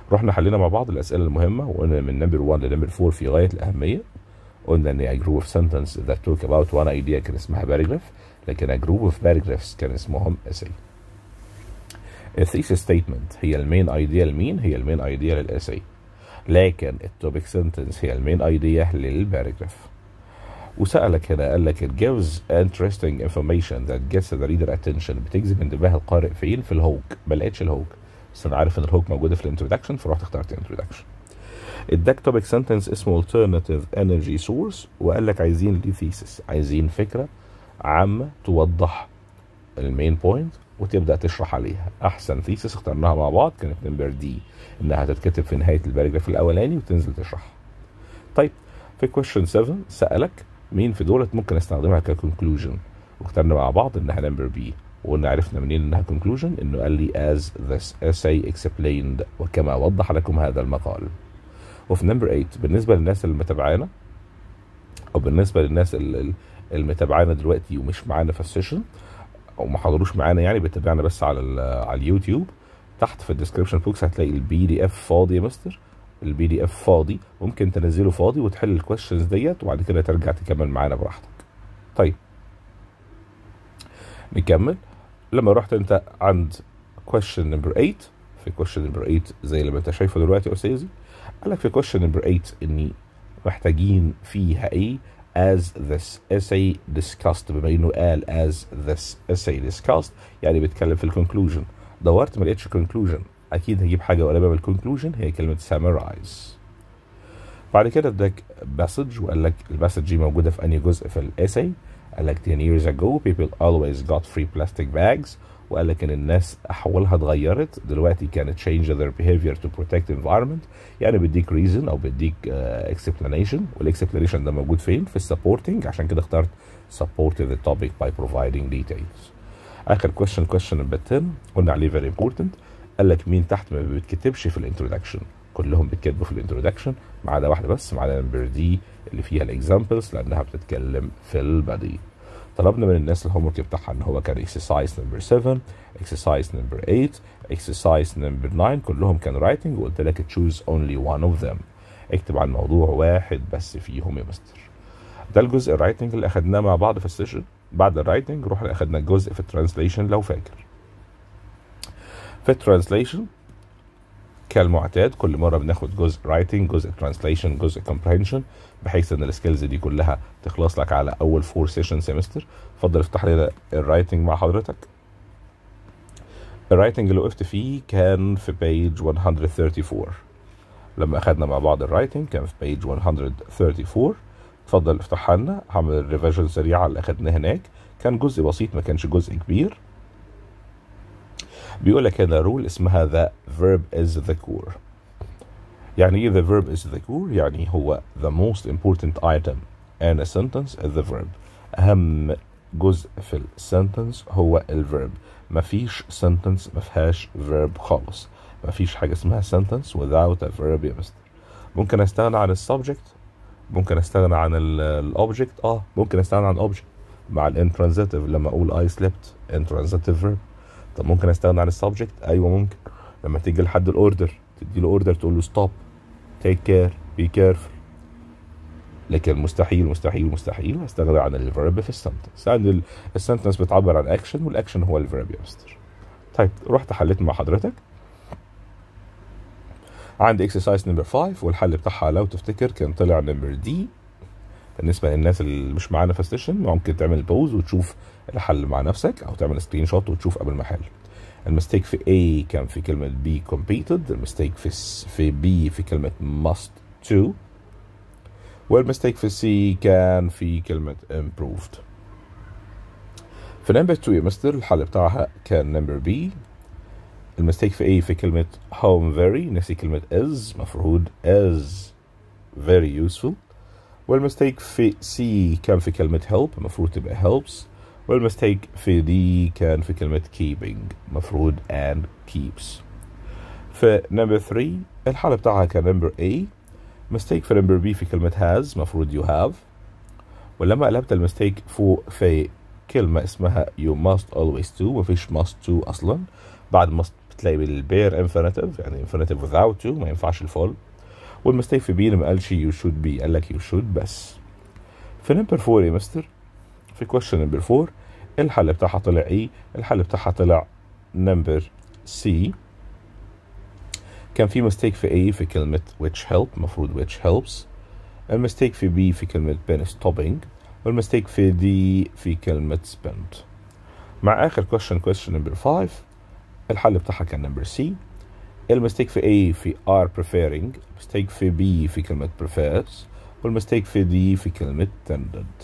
Speaker 1: رحنا حلينا مع بعض الاسئله المهمه وقلنا من نمبر 1 لنمبر 4 في غايه الاهميه قلنا ان a group of sentence that talk about one idea كان اسمها paragraph لكن a group of paragraphs كان اسمهم essay الثيسيس ستيتمنت هي المين ايديا لمين هي المين ايديا للاساي لكن التوبيك سنتنس هي المين ايديا للباراجراف وسألك هنا قال لك it gives interesting information that gets the reader attention بتجذب انتباه القارئ فين في الهوك ما لقيتش الهوك بس انا عارف ان الهوك موجوده في الانترودكشن فرحت اخترت الانترودكشن اداك توبيك سنتنس اسمه alternative energy source وقال لك عايزين ليه ثيسس عايزين فكره عامه توضح المين بوينت وتبدا تشرح عليها احسن ثيسس اخترناها مع بعض كانت نمبر دي انها تتكتب في نهايه الباراجراف الاولاني وتنزل تشرحها طيب في كويشن 7 سالك مين في دولت ممكن استخدمها ككونكلوجن واخترنا مع بعض انها نمبر بي وقلنا عرفنا منين انها كونكلوجن انه قال لي as this essay explained وكما وضح لكم هذا المقال وفي نمبر 8 بالنسبه للناس اللي متابعانا او بالنسبه للناس اللي المتابعانا دلوقتي ومش معانا في السيشن او ما حضروش معانا يعني بتابعنا بس على على اليوتيوب تحت في الديسكربشن بوكس هتلاقي البي دي اف فاضي يا مستر البي دي اف فاضي ممكن تنزله فاضي وتحل الكويشنز ديت وبعد كده ترجع تكمل معانا براحتك طيب نكمل لما رحت انت عند question نمبر 8 في question نمبر 8 زي اللي انت شايفه دلوقتي يا استاذي قال لك في question نمبر 8 اني محتاجين فيها ايه as this essay discussed بما انه قال as this essay discussed يعني بيتكلم في الكونكلوجن دورت ما لقيتش conclusion اكيد هجيب حاجه قريبه من الكونكلوجن هي كلمه summarize بعد كده اداك مسج وقال لك المسج دي موجوده في انهي جزء في الاساي قال لك 10 years ago people always got free plastic bags وقال لك ان الناس احوالها اتغيرت دلوقتي كانت change their behavior to protect environment يعني بيديك reason او بيديك uh, explanation والاكسبلانيشن ده موجود فين في السبورتنج عشان كده اخترت supported the topic by providing details اخر question question number 10 قلنا عليه very important قال لك مين تحت ما بيتكتبش في الانترودكشن كلهم بيتكتبوا في الانترودكشن ما عدا واحده بس ما عدا نمبر دي اللي فيها الاكزامبلز لانها بتتكلم في البادي طلبنا من الناس الهوم ورك بتاعها ان هو كان اكسرسايز نمبر 7 اكسرسايز نمبر 8 اكسرسايز نمبر 9 كلهم كانوا رايتنج وقلت لك تشوز اونلي وان اوف ذم اكتب عن موضوع واحد بس فيهم يا مستر ده الجزء الرايتنج اللي اخدناه مع بعض في السيشن بعد الرايتنج رحنا اخدنا الجزء في الترانسليشن لو فاكر في الترانسليشن كالمعتاد كل مره بناخد جزء رايتنج جزء ترانسليشن جزء كومبريهنشن بحيث ان السكيلز دي كلها تخلص لك على اول فور سيشن سيمستر اتفضل افتح لنا الرايتنج مع حضرتك الرايتنج اللي وقفت فيه كان في بيج 134 لما اخدنا مع بعض الرايتنج كان في بيج 134 اتفضل افتحها لنا هعمل ريفيجن سريعه اللي اخدناه هناك كان جزء بسيط ما كانش جزء كبير بيقول لك هنا رول اسمها the verb is the core يعني ايه the verb is the core يعني هو the most important item in a sentence is the verb اهم جزء في السنتنس هو الفيرب مفيش sentence ما فيهاش verb خالص مفيش حاجه اسمها sentence without a verb يا مستر ممكن استغنى عن السبجكت ممكن استغنى عن الاوبجكت اه ممكن استغنى عن اوبجكت مع الانترانزيتيف لما اقول I slept intransitive verb طب ممكن استغنى عن السبجكت ايوه ممكن لما تيجي لحد الاوردر تدي له اوردر تقول له ستوب تيك كير بي كيرفul لكن مستحيل مستحيل مستحيل استغنى عن الفيرب في السنتنس لان السنتنس بتعبر عن اكشن والاكشن هو الفيرب يا مستر طيب رحت حليت مع حضرتك عندي اكسرسايز نمبر 5 والحل بتاعها لو تفتكر كان طلع نمبر دي بالنسبه للناس اللي مش معانا في السيشن ممكن تعمل بوز وتشوف الحل مع نفسك او تعمل سكرين شوت وتشوف قبل ما احل المستيك في A كان في كلمة be completed المستيك في في B في كلمة must to والمستيك في C كان في كلمة improved في نمبر 2 يا مستر الحل بتاعها كان نمبر B المستيك في A في كلمة home very نسي كلمة is مفروض is very useful والمستيك في C كان في كلمة help المفروض تبقى helps والمستيك في دي كان في كلمة keeping مفروض and keeps في نمبر 3 الحالة بتاعها كان نمبر A مستيك في نمبر B في كلمة has مفروض you have ولما قلبت المستيك فوق في كلمة اسمها you must always do مفيش must to أصلا بعد must تلاقي بالبير انفينيتيف يعني انفينيتيف without to ما ينفعش الفول والمستيك في بي ما قالش you should be قال لك you should بس في نمبر 4 يا مستر في question نمبر 4 الحل بتاعها طلع ايه الحل بتاعها طلع نمبر سي كان في مستيك في A في كلمة which help مفروض which helps المستيك في B في كلمة been stopping والمستيك في D في كلمة spent مع آخر question question number 5 الحل بتاعها كان number C المستيك في A في are preferring المستيك في B في كلمة prefers والمستيك في D في كلمة tended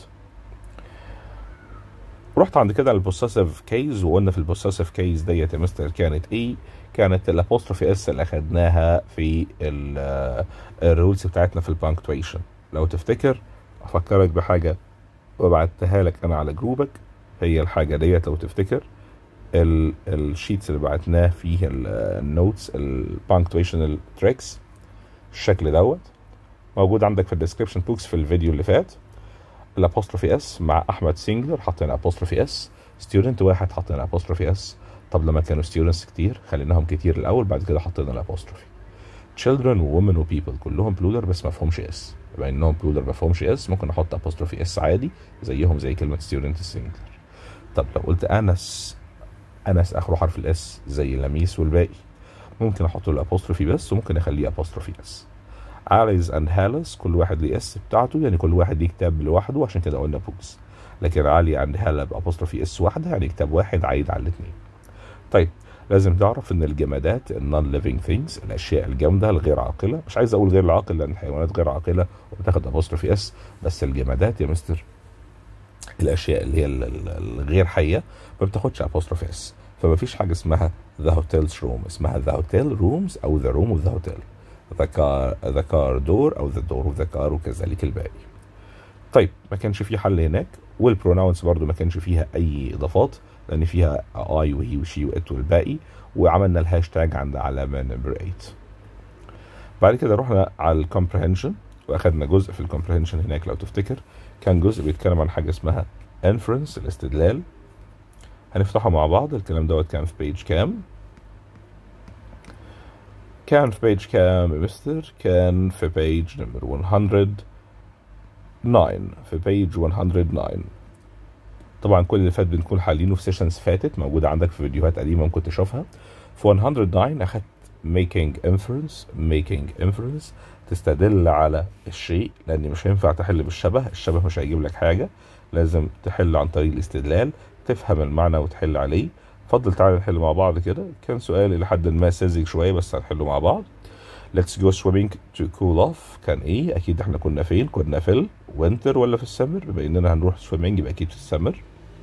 Speaker 1: رحت عند كده البوسيسيف كيز وقلنا في البوسيسيف كيز ديت يا مستر كانت ايه كانت الابوستروفي اس اللي اخدناها في الرولز بتاعتنا في البانكتويشن لو تفتكر افكرك بحاجه وبعتها لك انا على جروبك هي الحاجه ديت لو تفتكر الشيتس اللي بعتناه فيه النوتس البانكتويشن تريكس الشكل دوت موجود عندك في الديسكربشن بوكس في الفيديو اللي فات الابوستروفي اس مع احمد سينجلر حطينا ابوستروفي اس ستودنت واحد حطينا ابوستروفي اس طب لما كانوا ستودنتس كتير خليناهم كتير الاول بعد كده حطينا الابوستروفي children وومن وبيبل كلهم بلودر بس ما فيهمش اس بما انهم بلودر ما فيهمش اس ممكن احط ابوستروفي اس عادي زيهم زي كلمه ستودنت سينجلر طب لو قلت انس انس اخره حرف الاس زي لميس والباقي ممكن احط له ابوستروفي بس وممكن اخليه ابوستروفي اس اليز اند هالس كل واحد ليه اس بتاعته يعني كل واحد ليه كتاب لوحده عشان كده قلنا بوكس لكن علي اند هالا بابوستروفي اس واحده يعني كتاب واحد عايد على الاثنين طيب لازم تعرف ان الجمادات النون ليفينج ثينجز الاشياء الجامده الغير عاقله مش عايز اقول غير العاقل لان الحيوانات غير عاقله وبتاخد ابوستروفي اس بس الجمادات يا مستر الاشياء اللي هي الغير حيه ما بتاخدش ابوستروفي اس فما فيش حاجه اسمها ذا هوتيلز روم اسمها ذا هوتيل رومز او ذا روم اوف ذا هوتيل ذا كار ذا كار دور او ذا دور اوف ذا كار وكذلك الباقي طيب ما كانش في حل هناك والبروناونس برضو ما كانش فيها اي اضافات لان فيها اي وهي وشي وات والباقي وعملنا الهاشتاج عند علامه نمبر 8 بعد كده رحنا على الكومبريهنشن واخدنا جزء في الكومبريهنشن هناك لو تفتكر كان جزء بيتكلم عن حاجه اسمها انفرنس الاستدلال هنفتحه مع بعض الكلام دوت كان في بيج كام كان في بيج كام يا مستر كان في بيج نمبر 109 في بيج 109 طبعا كل اللي فات بنكون حالينه في سيشنز فاتت موجوده عندك في فيديوهات قديمه ممكن تشوفها في 109 اخدت making inference making inference تستدل على الشيء لان مش هينفع تحل بالشبه الشبه مش هيجيب لك حاجه لازم تحل عن طريق الاستدلال تفهم المعنى وتحل عليه اتفضل تعالى نحل مع بعض كده كان سؤال الى حد ما ساذج شويه بس هنحله مع بعض Let's go swimming to cool off كان ايه اكيد احنا كنا فين كنا في الوينتر ولا في السمر بما اننا هنروح سويمنج يبقى اكيد في السمر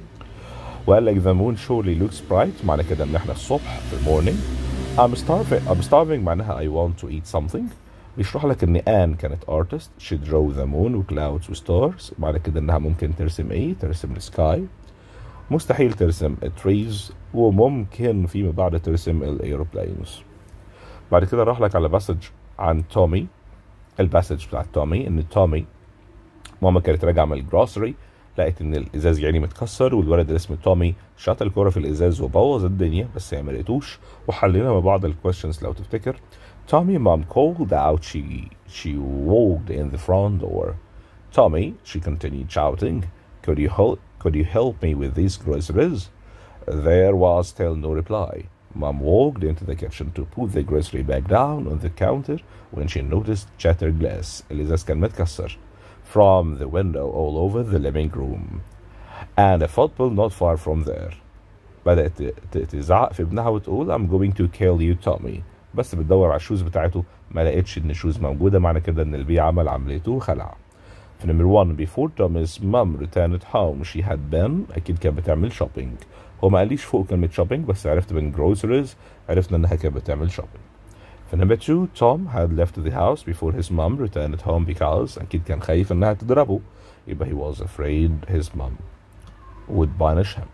Speaker 1: وقال لك the moon surely looks bright معنى كده ان احنا الصبح في المورنينج I'm starving I'm starving معناها I want to eat something بيشرح لك ان ان كانت artist she drew the moon و clouds و stars معنى كده انها ممكن ترسم ايه ترسم السكاي مستحيل ترسم التريز وممكن فيما بعد ترسم الايروبلانز بعد كده راح لك على باسج عن تومي الباسج بتاع تومي ان تومي ماما كانت راجعه من الجروسري لقيت ان الازاز يعني متكسر والولد اللي اسمه تومي شاط الكوره في الازاز وبوظ الدنيا بس هي ما لقيتوش وحلينا مع بعض الكويشنز لو تفتكر Tommy mom called out she she walked in the front door Tommy she continued shouting could you help could you help me with these groceries there was still no reply Mom walked into the kitchen to put the grocery bag down on the counter when she noticed shattered glass الإزاز كان متكسر from the window all over the living room and a football not far from there بدأت تزعق في ابنها وتقول I'm going to kill you Tommy بس بتدور على الشوز بتاعته ما لقيتش ان الشوز موجودة معنى كده ان البي عمل عمليته وخلع في نمبر 1 before Tommy's mom returned home she had been أكيد كانت بتعمل shopping هو ما قاليش فوق كلمة shopping بس عرفت من groceries عرفنا انها كانت بتعمل shopping في نمبر 2 Tom had left the house before his mom returned home because أكيد كان خايف انها تضربه يبقى he was afraid his mom would punish him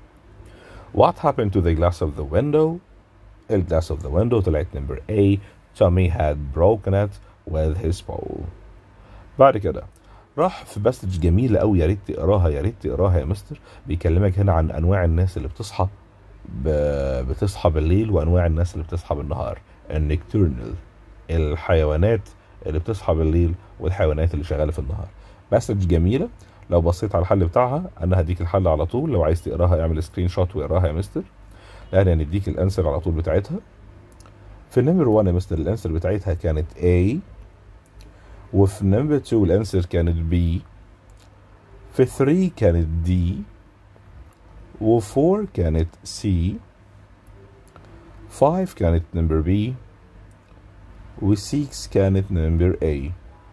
Speaker 1: What happened to the glass of the window? الجلاس of the window طلعت number A Tommy had broken it with his pole بعد كده راح في باسج جميلة أوي يا ريت تقراها يا ريت تقراها يا مستر بيكلمك هنا عن أنواع الناس اللي بتصحى ب- بتصحى بالليل وانواع الناس اللي بتصحى بالنهار النكتورنال الحيوانات اللي بتصحى بالليل والحيوانات اللي شغاله في النهار مسج جميله لو بصيت على الحل بتاعها انا هديك الحل على طول لو عايز تقراها اعمل سكرين شوت واقراها يا مستر لان هنديك الانسر على طول بتاعتها في نمبر 1 يا مستر الانسر بتاعتها كانت A وفي نمبر 2 الانسر كانت B في 3 كانت D و4 كانت C 5 كانت نمبر B و6 كانت نمبر A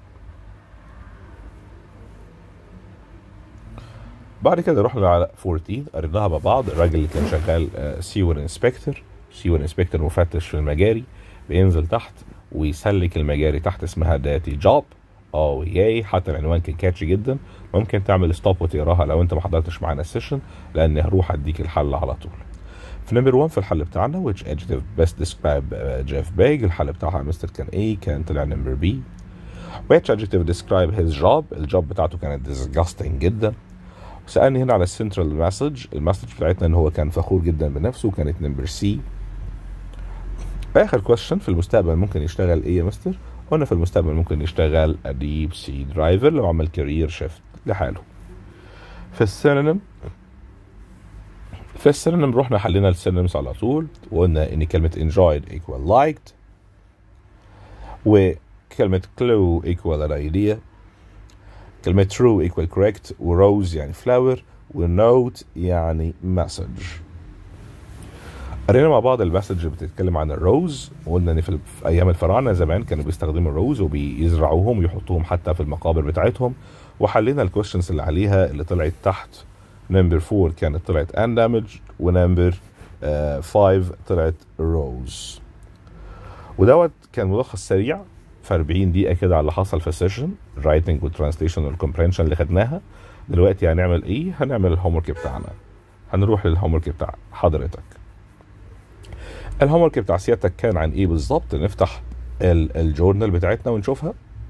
Speaker 1: بعد كده رحنا على 14 قريناها مع بعض الراجل اللي كان شغال سيور انسبكتور سيور انسبكتور مفتش في المجاري بينزل تحت ويسلك المجاري تحت اسمها داتي جوب اه ياي حتى العنوان كان كاتشي جدا ممكن تعمل ستوب وتقراها لو انت ما حضرتش معانا السيشن لان هروح اديك الحل على طول في نمبر 1 في الحل بتاعنا which adjective best describe uh, Jeff Bag الحل بتاعها مستر كان A كان طلع نمبر B which adjective describe his job الجوب بتاعته كانت disgusting جدا سألني هنا على السنترال مسج المسج بتاعتنا ان هو كان فخور جدا بنفسه كانت نمبر سي اخر كويشن في المستقبل ممكن يشتغل ايه يا مستر قلنا في المستقبل ممكن يشتغل اديب سي درايفر لو عمل كارير شيفت لحاله في السينونيم في السينونيم رحنا حلينا السينونيمز على طول وقلنا ان كلمة enjoyed equal liked وكلمة clue equal an idea كلمة true equal correct ورose يعني flower ونوت يعني message قرينا مع بعض المسج اللي بتتكلم عن الروز وقلنا ان في, في ايام الفراعنه زمان كانوا بيستخدموا الروز وبيزرعوهم ويحطوهم حتى في المقابر بتاعتهم وحلينا الكويشنز اللي عليها اللي طلعت تحت نمبر 4 كانت طلعت اندامج ونمبر 5 طلعت روز ودوت كان ملخص سريع في 40 دقيقه كده على اللي حصل في السيشن الرايتنج والترانسليشن والكومبرينشن اللي خدناها دلوقتي هنعمل ايه هنعمل الهوم ورك بتاعنا هنروح للهوم ورك بتاع حضرتك الهوم ورك بتاع سيادتك كان عن ايه بالظبط نفتح ال- الجورنال بتاعتنا ونشوفها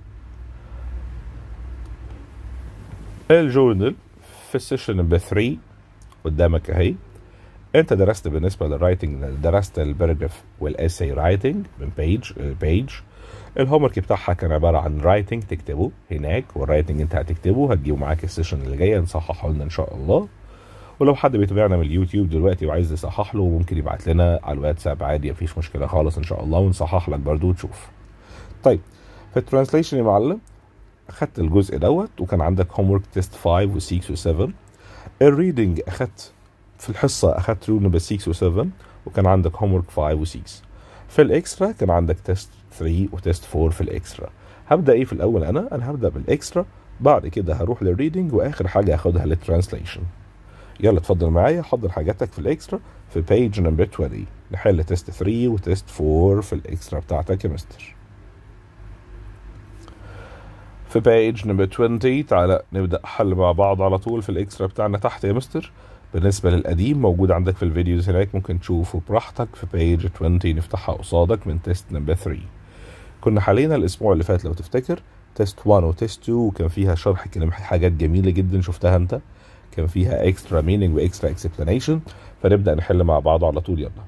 Speaker 1: الجورنال في السيشن نمبر 3 قدامك اهي انت درست بالنسبه للرايتنج درست الباراجراف والاساي رايتنج من بيج لبيج الهوم ورك بتاعها كان عباره عن رايتنج تكتبه هناك والرايتنج انت هتكتبه هتجيبه معاك السيشن اللي جايه نصححه لنا ان شاء الله ولو حد بيتابعنا من اليوتيوب دلوقتي وعايز يصحح له ممكن يبعت لنا على الواتساب عادي مفيش مشكله خالص ان شاء الله ونصحح لك برضو وتشوف طيب في الترانسليشن يا معلم اخدت الجزء دوت وكان عندك هوم ورك تيست 5 و6 و7 الريدنج اخدت في الحصه اخدت رول نمبر 6 و7 وكان عندك هوم ورك 5 و6 في الاكسترا كان عندك تيست 3 وتيست 4 في الاكسترا هبدا ايه في الاول انا انا هبدا بالاكسترا بعد كده هروح للريدنج واخر حاجه هاخدها للترانسليشن يلا اتفضل معايا حضر حاجاتك في الاكسترا في بيج نمبر 20 نحل تيست 3 وتيست 4 في الاكسترا بتاعتك يا مستر في بيج نمبر 20 تعالى نبدا حل مع بعض على طول في الاكسترا بتاعنا تحت يا مستر بالنسبه للقديم موجود عندك في الفيديوز هناك ممكن تشوفه براحتك في بيج 20 نفتحها قصادك من تيست نمبر 3 كنا حلينا الاسبوع اللي فات لو تفتكر تيست 1 وتيست 2 وكان فيها شرح كلام حاجات جميله جدا شفتها انت كان فيها اكسترا مينينج واكسترا اكسبلانيشن فنبدا نحل مع بعض على طول يلا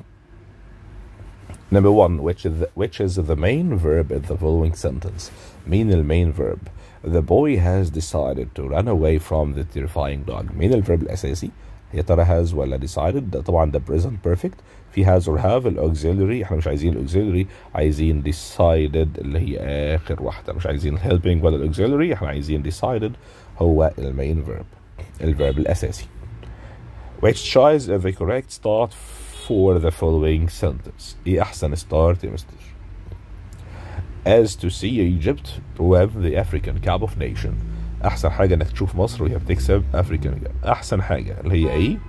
Speaker 1: Number one, which is the, which is the main verb in the following sentence? مين المين verb? The boy has decided to run away from the terrifying dog. مين الفيرب الأساسي؟ يا ترى has ولا decided؟ ده طبعا ده present perfect. في has or have الauxiliary احنا مش عايزين الauxiliary عايزين decided اللي هي آخر واحدة مش عايزين helping ولا الauxiliary احنا عايزين decided هو المين verb الفيرب الأساسي. Which choice is the correct start for the following sentence ايه احسن start يا مستر as to see Egypt with the African Cup of Nation احسن حاجة انك تشوف مصر وهي بتكسب African Cup احسن حاجة اللي هي ايه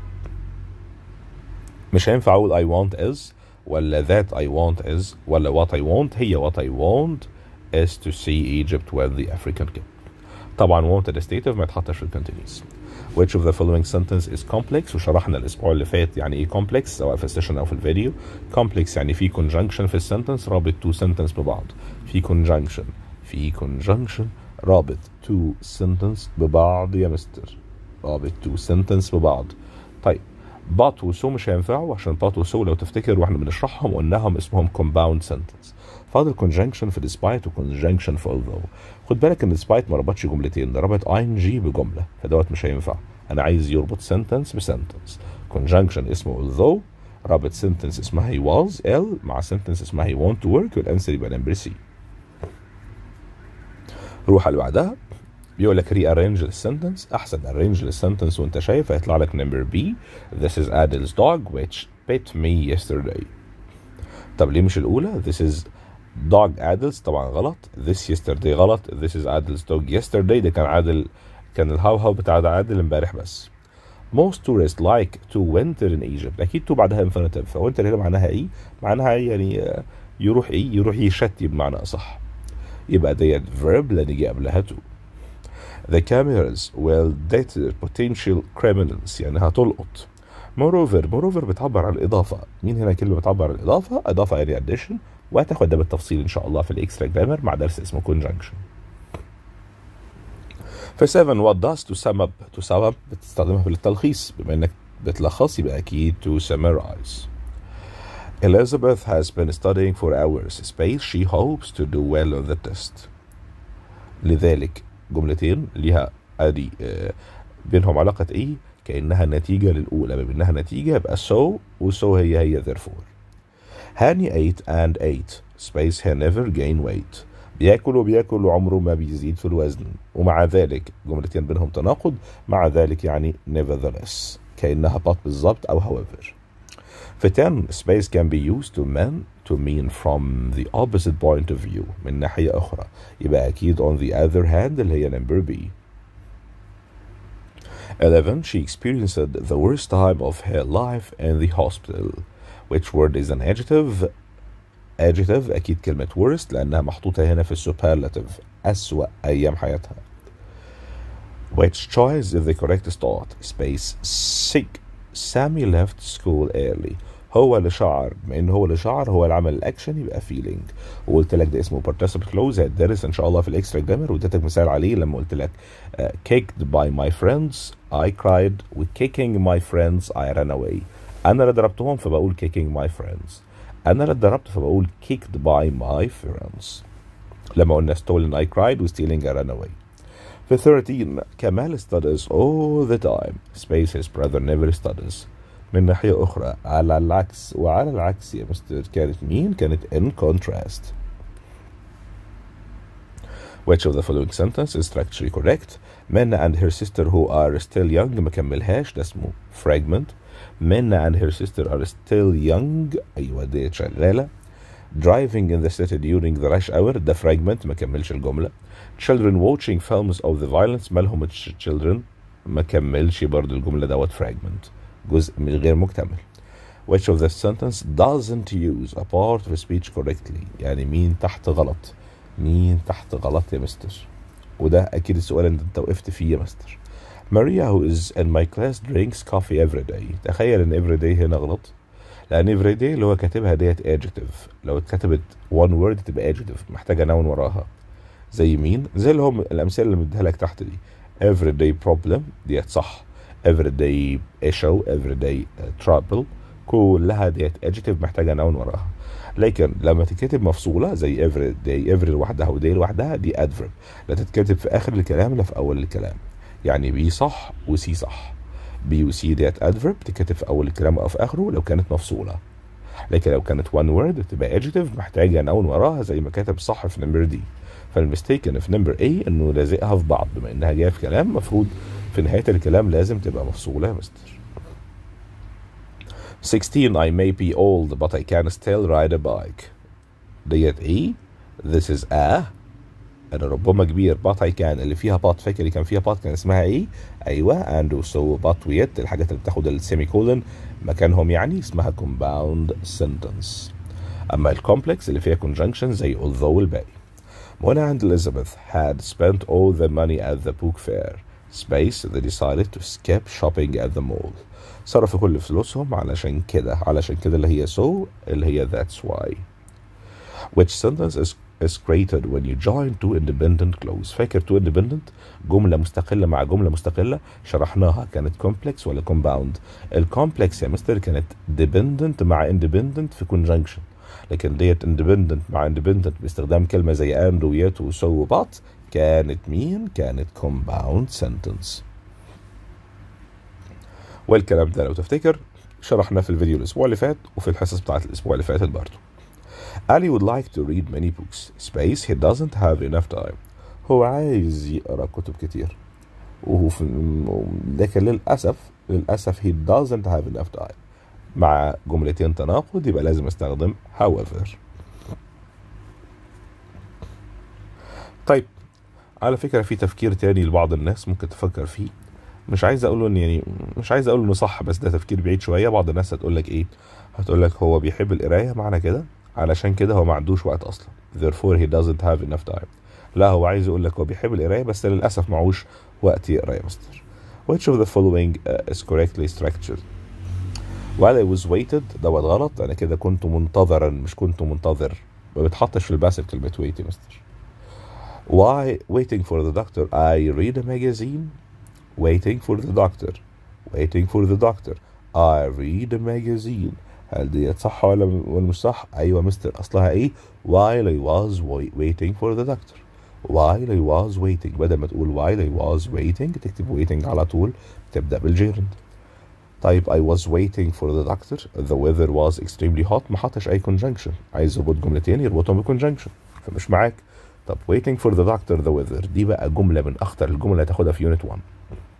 Speaker 1: مش هينفع اقول I want is ولا that I want is ولا what I want هي what I want is to see Egypt with the African Cup طبعا wanted stative ما يتحطش في الكونتينيوس which of the following sentence is complex وشرحنا الاسبوع اللي فات يعني ايه complex سواء في السيشن او في الفيديو complex يعني في conjunction في السنتنس رابط two sentence ببعض في conjunction في conjunction رابط two sentence ببعض يا مستر رابط two sentence ببعض طيب but و so مش هينفعوا عشان but و so لو تفتكر واحنا بنشرحهم قلناهم اسمهم compound sentence فاضل conjunction في despite و conjunction في although خد بالك ان despite ما ربطش جملتين ده ربط ing بجمله فدوت مش هينفع انا عايز يربط sentence بسنتنس conjunction اسمه although رابط sentence اسمها he was L مع sentence اسمها he want to work والانسر يبقى نمبر سي روح اللي بعدها بيقول لك rearrange السنتنس احسن arrange السنتنس وانت شايف هيطلع لك نمبر بي this is Adil's dog which bit me yesterday طب ليه مش الاولى this is dog Adil's طبعا غلط this yesterday غلط this is Adil's dog yesterday ده كان عادل كان الهوهو بتاع ده عادل امبارح بس most tourists like to winter in Egypt اكيد تو بعدها infinitive فوينتر هنا معناها ايه معناها يعني آه، يروح ايه يروح يشتي بمعنى اصح يبقى ديت verb لان يجي قبلها to The cameras will deter potential criminals يعني هتلقط moreover moreover بتعبر عن الإضافة مين هنا كلمة بتعبر عن الإضافة إضافة يعني addition وهتاخد ده بالتفصيل إن شاء الله في الإكسترا جرامر مع درس اسمه conjunction في 7 what does to sum up to sum up بتستخدمها في التلخيص بما إنك بتلخص يبقى أكيد to summarize Elizabeth has been studying for hours space she hopes to do well on the test لذلك جملتين ليها ادي آه، بينهم علاقة ايه كأنها نتيجة للأولى بما إنها نتيجة يبقى so و so هي هي therefore هاني ate and ate space he never gain weight بياكل وبياكل وعمره ما بيزيد في الوزن ومع ذلك جملتين بينهم تناقض مع ذلك يعني nevertheless كأنها but بالظبط أو however في 10 space can be used to mean to mean from the opposite point of view من ناحية أخرى يبقى أكيد on the other hand اللي هي number B 11 she experienced the worst time of her life in the hospital which word is an adjective adjective أكيد كلمة worst لأنها محطوطة هنا في superlative أسوأ أيام حياتها which choice is the correct start space sick Sammy left school early هو اللي شعر بما ان هو اللي شعر هو اللي عمل الاكشن يبقى feeling وقلت لك ده اسمه participle clause هتدرس ان شاء الله في الاكسترا جرامر واديتك مثال عليه لما قلت لك uh, kicked by my friends I cried with kicking my friends I ran away انا اللي ضربتهم فبقول kicking my friends انا اللي اتضربت فبقول kicked by my friends لما قلنا stolen I cried وstealing I ran away في 13 كمال studies all the time space his brother never studies من ناحية أخرى على العكس وعلى العكس يا مستر كانت مين؟ كانت in contrast Which of the following sentence is structurally correct? Minna and her sister who are still young ما كملهاش ده اسمه fragment Minna and her sister are still young أيوة دي شغالة driving in the city during the rush hour ده fragment ما كملش الجملة children watching films of the violence مالهم الش- children ما كملش برضو الجملة دوت fragment جزء من غير مكتمل which of the sentence doesn't use a part of speech correctly يعني مين تحت غلط مين تحت غلط يا مستر وده اكيد السؤال اللي انت وقفت فيه يا مستر Maria who is in my class drinks coffee every day تخيل ان every day هنا غلط لان every day اللي هو كاتبها ديت adjective لو اتكتبت one word تبقى adjective محتاجه noun وراها زي مين زي اللي هم الامثله اللي مديها لك تحت دي everyday problem ديت صح everyday issue everyday uh, trouble كلها ديت adjective محتاجه noun وراها لكن لما تتكتب مفصوله زي every day every لوحدها و day لوحدها دي adverb لا تتكتب في اخر الكلام لا في اول الكلام يعني بي صح وسي صح بي وسي ديت adverb تتكتب في اول الكلام او في اخره لو كانت مفصوله لكن لو كانت one word تبقى adjective محتاجه noun وراها زي ما كتب صح في نمبر دي فالمستيك ان في نمبر A انه لازقها في بعض بما انها جايه في كلام مفروض في نهايه الكلام لازم تبقى مفصوله يا مستر 16 I may be old but I can still ride a bike ديت ايه this is a انا ربما كبير but I can اللي فيها but فاكر اللي كان فيها but كان اسمها ايه ايوه and so but ويت الحاجات اللي بتاخد السيمي كولن مكانهم يعني اسمها compound sentence اما الكومبلكس اللي فيها conjunction زي although الباقي Mona and Elizabeth had spent all their money at the book fair space they decided to skip shopping at the mall صرفوا كل فلوسهم علشان كده علشان كده اللي هي so اللي هي that's why which sentence is is created when you join two independent clause فاكر two independent جملة مستقلة مع جملة مستقلة شرحناها كانت complex ولا compound الكومبلكس يا مستر كانت dependent مع independent في conjunction لكن ديت independent مع independent باستخدام كلمة زي and ويت وسو وبات كانت مين؟ كانت compound sentence والكلام ده لو تفتكر شرحناه في الفيديو الاسبوع اللي فات وفي الحصص بتاعت الاسبوع اللي فاتت برضه Ali would like to read many books space he doesn't have enough time هو عايز يقرا كتب كتير وهو في لكن للاسف للاسف he doesn't have enough time مع جملتين تناقض يبقى لازم استخدم however طيب على فكرة في تفكير تاني لبعض الناس ممكن تفكر فيه مش عايز اقوله ان يعني مش عايز اقول انه صح بس ده تفكير بعيد شويه بعض الناس هتقول لك ايه هتقول لك هو بيحب القرايه معنى كده علشان كده هو ما عندوش وقت اصلا therefore he doesn't have enough time لا هو عايز يقول لك هو بيحب القرايه بس للاسف معهوش وقت يقرا يا مستر which of the following uh, is correctly structured while I was waited دوت غلط انا كده كنت منتظرا مش كنت منتظر ما بتحطش في الباسف كلمه wait يا مستر why waiting for the doctor I read a magazine waiting for the doctor waiting for the doctor I read a magazine هل ديت صح ولا ولا مش صح؟ أيوة مستر أصلها إيه؟ while I was wai- waiting for the doctor while I was waiting بدل ما تقول while I was waiting تكتب waiting على طول تبدأ بالجيرند طيب I was waiting for the doctor the weather was extremely hot ما حطش أي conjunction عايز يربط جملتين يربطهم بconjunction فمش معاك طب waiting for the doctor the weather دي بقى جملة من أخطر الجمل اللي هتاخدها في يونت 1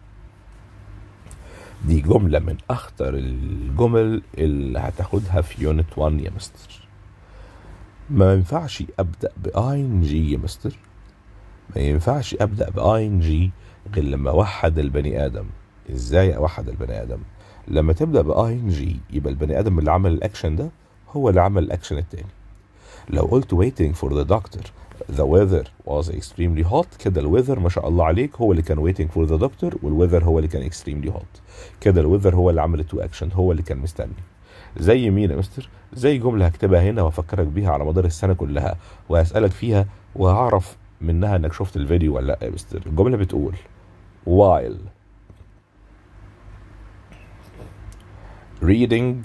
Speaker 1: دي جملة من أخطر الجمل اللي هتاخدها في يونت 1 يا مستر ما ينفعش أبدأ بأي إن جي يا مستر ما ينفعش أبدأ بأي إن جي غير لما أوحد البني آدم إزاي أوحد البني آدم لما تبدأ بأي إن جي يبقى البني آدم اللي عمل الأكشن ده هو اللي عمل الأكشن التاني لو قلت waiting for the doctor the weather was extremely hot كده الويذر ما شاء الله عليك هو اللي كان waiting for the doctor والويذر هو اللي كان extremely hot كده الويذر هو اللي عمل التو اكشن هو اللي كان مستني زي مين يا مستر زي جمله هكتبها هنا وافكرك بيها على مدار السنه كلها وهسالك فيها وهعرف منها انك شفت الفيديو ولا لا يا مستر الجمله بتقول while reading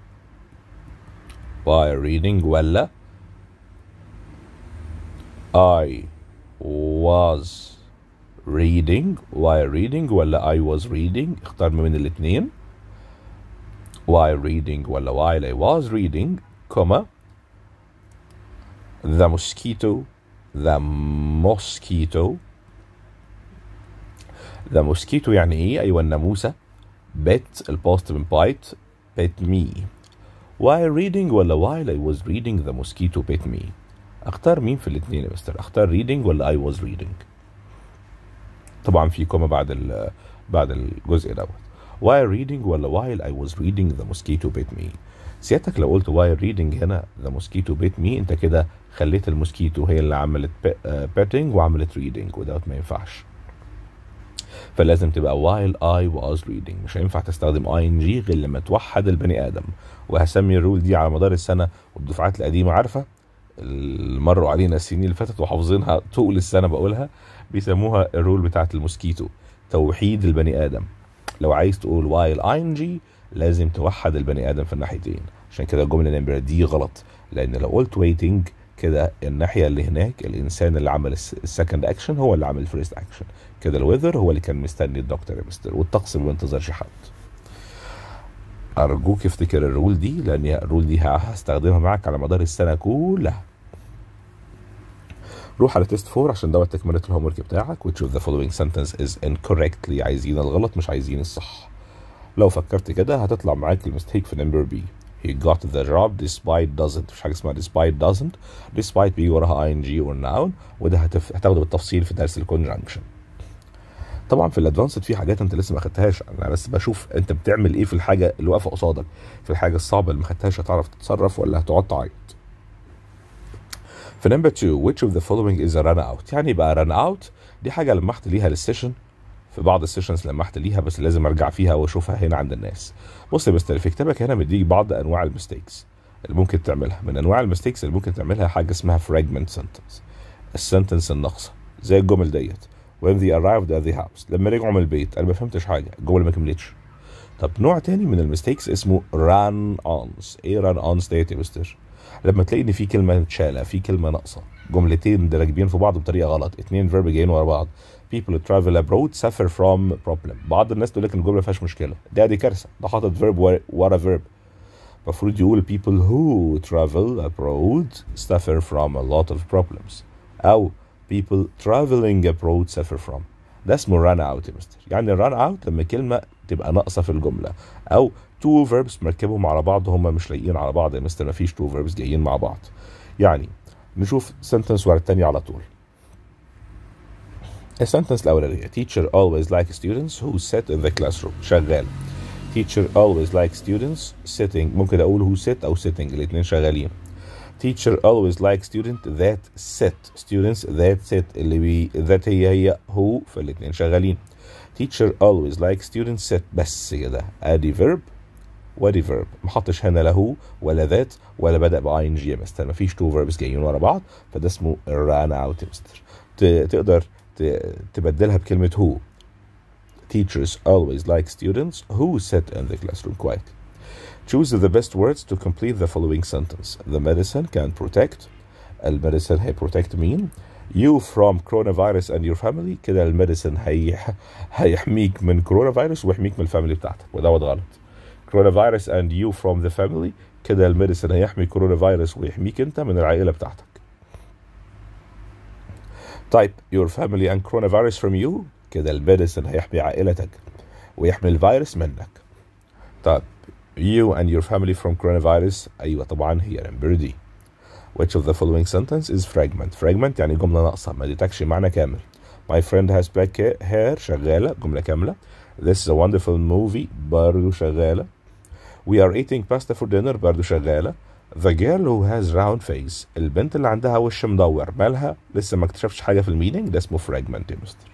Speaker 1: while reading ولا I was reading while reading ولا I was reading اختار ما بين الاثنين while reading ولا while I was reading comma the mosquito the mosquito the mosquito يعني ايه ايوه الناموسه bit البوست من bite bit me while reading ولا while I was reading the mosquito bit me اختار مين في الاثنين يا مستر اختار reading ولا I was reading طبعا في كوما بعد ال بعد الجزء دوت while reading ولا while I was reading the mosquito bit me سيادتك لو قلت while reading هنا the mosquito bit me انت كده خليت الموسكيتو هي اللي عملت betting وعملت reading ودوت ما ينفعش فلازم تبقى while I was reading مش هينفع تستخدم ing غير لما توحد البني ادم وهسمي الرول دي على مدار السنه والدفعات القديمه عارفه اللي مروا علينا السنين اللي فاتت وحافظينها طول السنه بقولها بيسموها الرول بتاعت الموسكيتو توحيد البني ادم لو عايز تقول while ing لازم توحد البني ادم في الناحيتين عشان كده الجمله نمره دي غلط لان لو قلت waiting كده الناحيه اللي هناك الانسان اللي عمل السكند اكشن هو اللي عمل الفيرست اكشن كده الويذر هو اللي كان مستني الدكتور يا مستر والطقس ما بينتظرش حد ارجوك افتكر الرول دي لان الرول دي هستخدمها معاك على مدار السنه كلها روح على تيست 4 عشان دوت تكمله الهوم ورك بتاعك which of the following sentence is incorrectly عايزين الغلط مش عايزين الصح لو فكرت كده هتطلع معاك المستيك في نمبر بي he got the job despite doesn't مش حاجه اسمها despite doesn't despite بيجي وراها ing or noun وده هتف... هتاخده بالتفصيل في درس الكونجنكشن طبعا في الادفانسد في حاجات انت لسه ما خدتهاش انا بس بشوف انت بتعمل ايه في الحاجه اللي واقفه قصادك في الحاجه الصعبه اللي ما خدتهاش هتعرف تتصرف ولا هتقعد تعيط في نمبر 2 which of the following is a run out يعني بقى run out دي حاجه لمحت ليها للسيشن في بعض السيشنز لمحت ليها بس لازم ارجع فيها واشوفها هنا عند الناس بص يا مستر في كتابك هنا مديك بعض انواع المستيكس اللي ممكن تعملها من انواع المستيكس اللي ممكن تعملها حاجه اسمها fragment sentence السنتنس الناقصه زي الجمل ديت when they arrived at the house لما رجعوا من البيت انا ما فهمتش حاجه الجمله ما كملتش طب نوع تاني من المستيكس اسمه run ons ايه run ons ديت يا مستر لما تلاقي ان في كلمه متشاله في كلمه ناقصه جملتين راكبين في بعض بطريقه غلط اتنين فيرب جايين ورا بعض people travel abroad suffer from problem بعض الناس تقول لك ان الجمله ما فيهاش مشكله ده دي كارثه ده حاطط فيرب ورا فيرب المفروض يقول people who travel abroad suffer from a lot of problems او people traveling abroad suffer from ده اسمه run out يا مستر يعني run out لما كلمة تبقى ناقصة في الجملة أو two verbs مركبهم على بعض هما مش لايقين على بعض يا مستر مفيش two verbs جايين مع بعض يعني نشوف sentence ورا التانية على طول السنتنس الأولانية teacher always like students who sit in the classroom شغال teacher always like students sitting ممكن أقول who sit أو sitting الاتنين شغالين teacher always like student that sit students that sit اللي بي that هي هي who فالاتنين شغالين teacher always like students sit بس كده ادي verb وادي verb ما حطش هنا لا هو ولا ذات ولا بدأ ب ing يا مستر مفيش two verbs جايين ورا بعض فده اسمه run out يا مستر ت- تقدر ت- تبدلها بكلمة who teachers always like students who sit in the classroom quietly Choose the best words to complete the following sentence. The medicine can protect. المedicine هي protect مين؟ You from coronavirus and your family كده الميديسن هي هيحميك من كورونا فيروس ويحميك من الفاميلي بتاعتك ودوت غلط. coronavirus and you from the family كده الميديسن هيحمي كورونا فيروس ويحميك انت من العائلة بتاعتك. طيب your family and coronavirus from you كده الميديسن هيحمي عائلتك ويحمي الفيروس منك. طيب you and your family from coronavirus أيوة طبعا هي number D which of the following sentence is fragment fragment يعني جملة ناقصة ما اديتكش معنى كامل my friend has black hair شغالة جملة كاملة this is a wonderful movie برضو شغالة we are eating pasta for dinner برضو شغالة the girl who has round face البنت اللي عندها وش مدور مالها لسه ما اكتشفتش حاجة في المينينج ده اسمه fragment يا مستر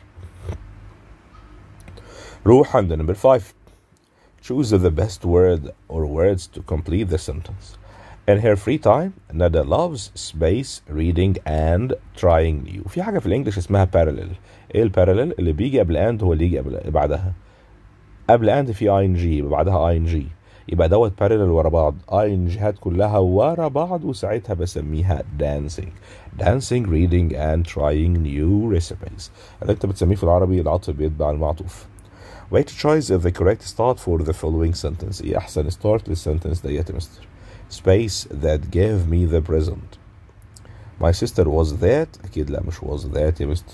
Speaker 1: روح عند number 5 Choose the best word or words to complete the sentence. In her free time, Nada loves space, reading and trying new. في حاجة في الإنجليش اسمها parallel. إيه البارallel؟ اللي بيجي قبل and هو اللي يجي قبل بعدها. قبل and في ing يبقى بعدها ing. يبقى دوت parallel ورا بعض. ing هات كلها ورا بعض وساعتها بسميها dancing. dancing, reading and trying new recipes. اللي أنت بتسميه في العربي العطف بيتبع المعطوف. Which choice is the correct start for the following sentence؟ ايه احسن start للسنتنس ديت يا مستر؟ Space that gave me the present. My sister was that اكيد لا مش was that يا مستر.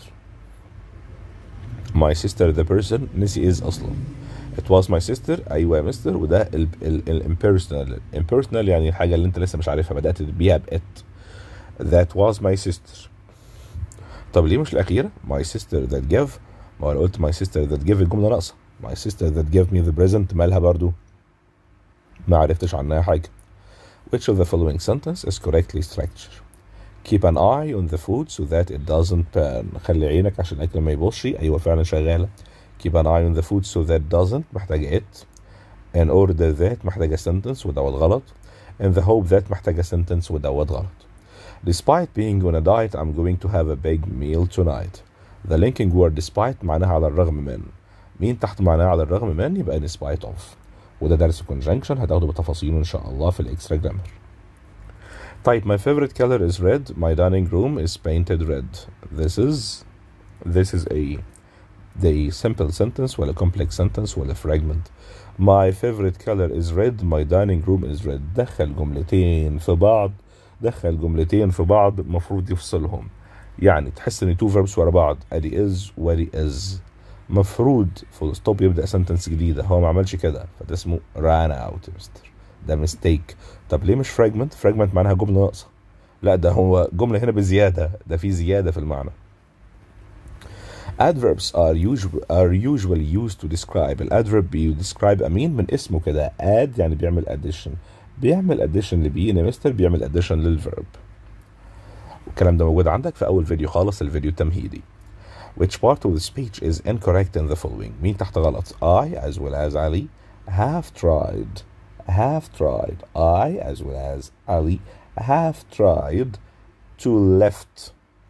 Speaker 1: My sister the person نسي is اصلا. It was my sister ايوه يا مستر وده ال ال ال impersonal impersonal يعني الحاجة اللي انت لسه مش عارفها بدأت بيها ب it. That was my sister. طب ليه مش الأخيرة؟ My sister that gave ما انا قلت my sister that gave الجملة ناقصة my sister that gave me the present مالها برضو ما عرفتش عنها حاجة which of the following sentence is correctly structured keep an eye on the food so that it doesn't burn خلي عينك عشان الأكل ما يبصش أيوة فعلا شغالة keep an eye on the food so that doesn't محتاجة it in order that محتاجة sentence ودوت غلط in the hope that محتاجة sentence ودوت غلط despite being on a diet I'm going to have a big meal tonight The linking word despite معناها على الرغم من مين تحت معناها على الرغم من يبقى in spite of وده درس conjunction هتاخده بتفاصيله ان شاء الله في الاكسترا جرامر طيب my favorite color is red my dining room is painted red this is this is a the simple sentence ولا complex sentence ولا fragment my favorite color is red my dining room is red دخل جملتين في بعض دخل جملتين في بعض المفروض يفصلهم يعني تحس ان تو فيربس ورا بعض ادي از وادي از مفروض فول ستوب يبدا سنتنس جديده هو ما عملش كده فده اسمه ران اوت مستر ده ميستيك طب ليه مش فراجمنت فراجمنت معناها جمله ناقصه لا ده هو جمله هنا بزياده ده في زياده في المعنى Adverbs are usual are usually used to describe الادفيرب بيدescribe امين من اسمه كده add يعني بيعمل addition بيعمل addition لبي مستر بيعمل addition للفيرب والكلام ده موجود عندك في اول فيديو خالص الفيديو التمهيدي which part of the speech is incorrect in the following مين تحت غلط I as well as Ali have tried have tried I as well as Ali have tried to lift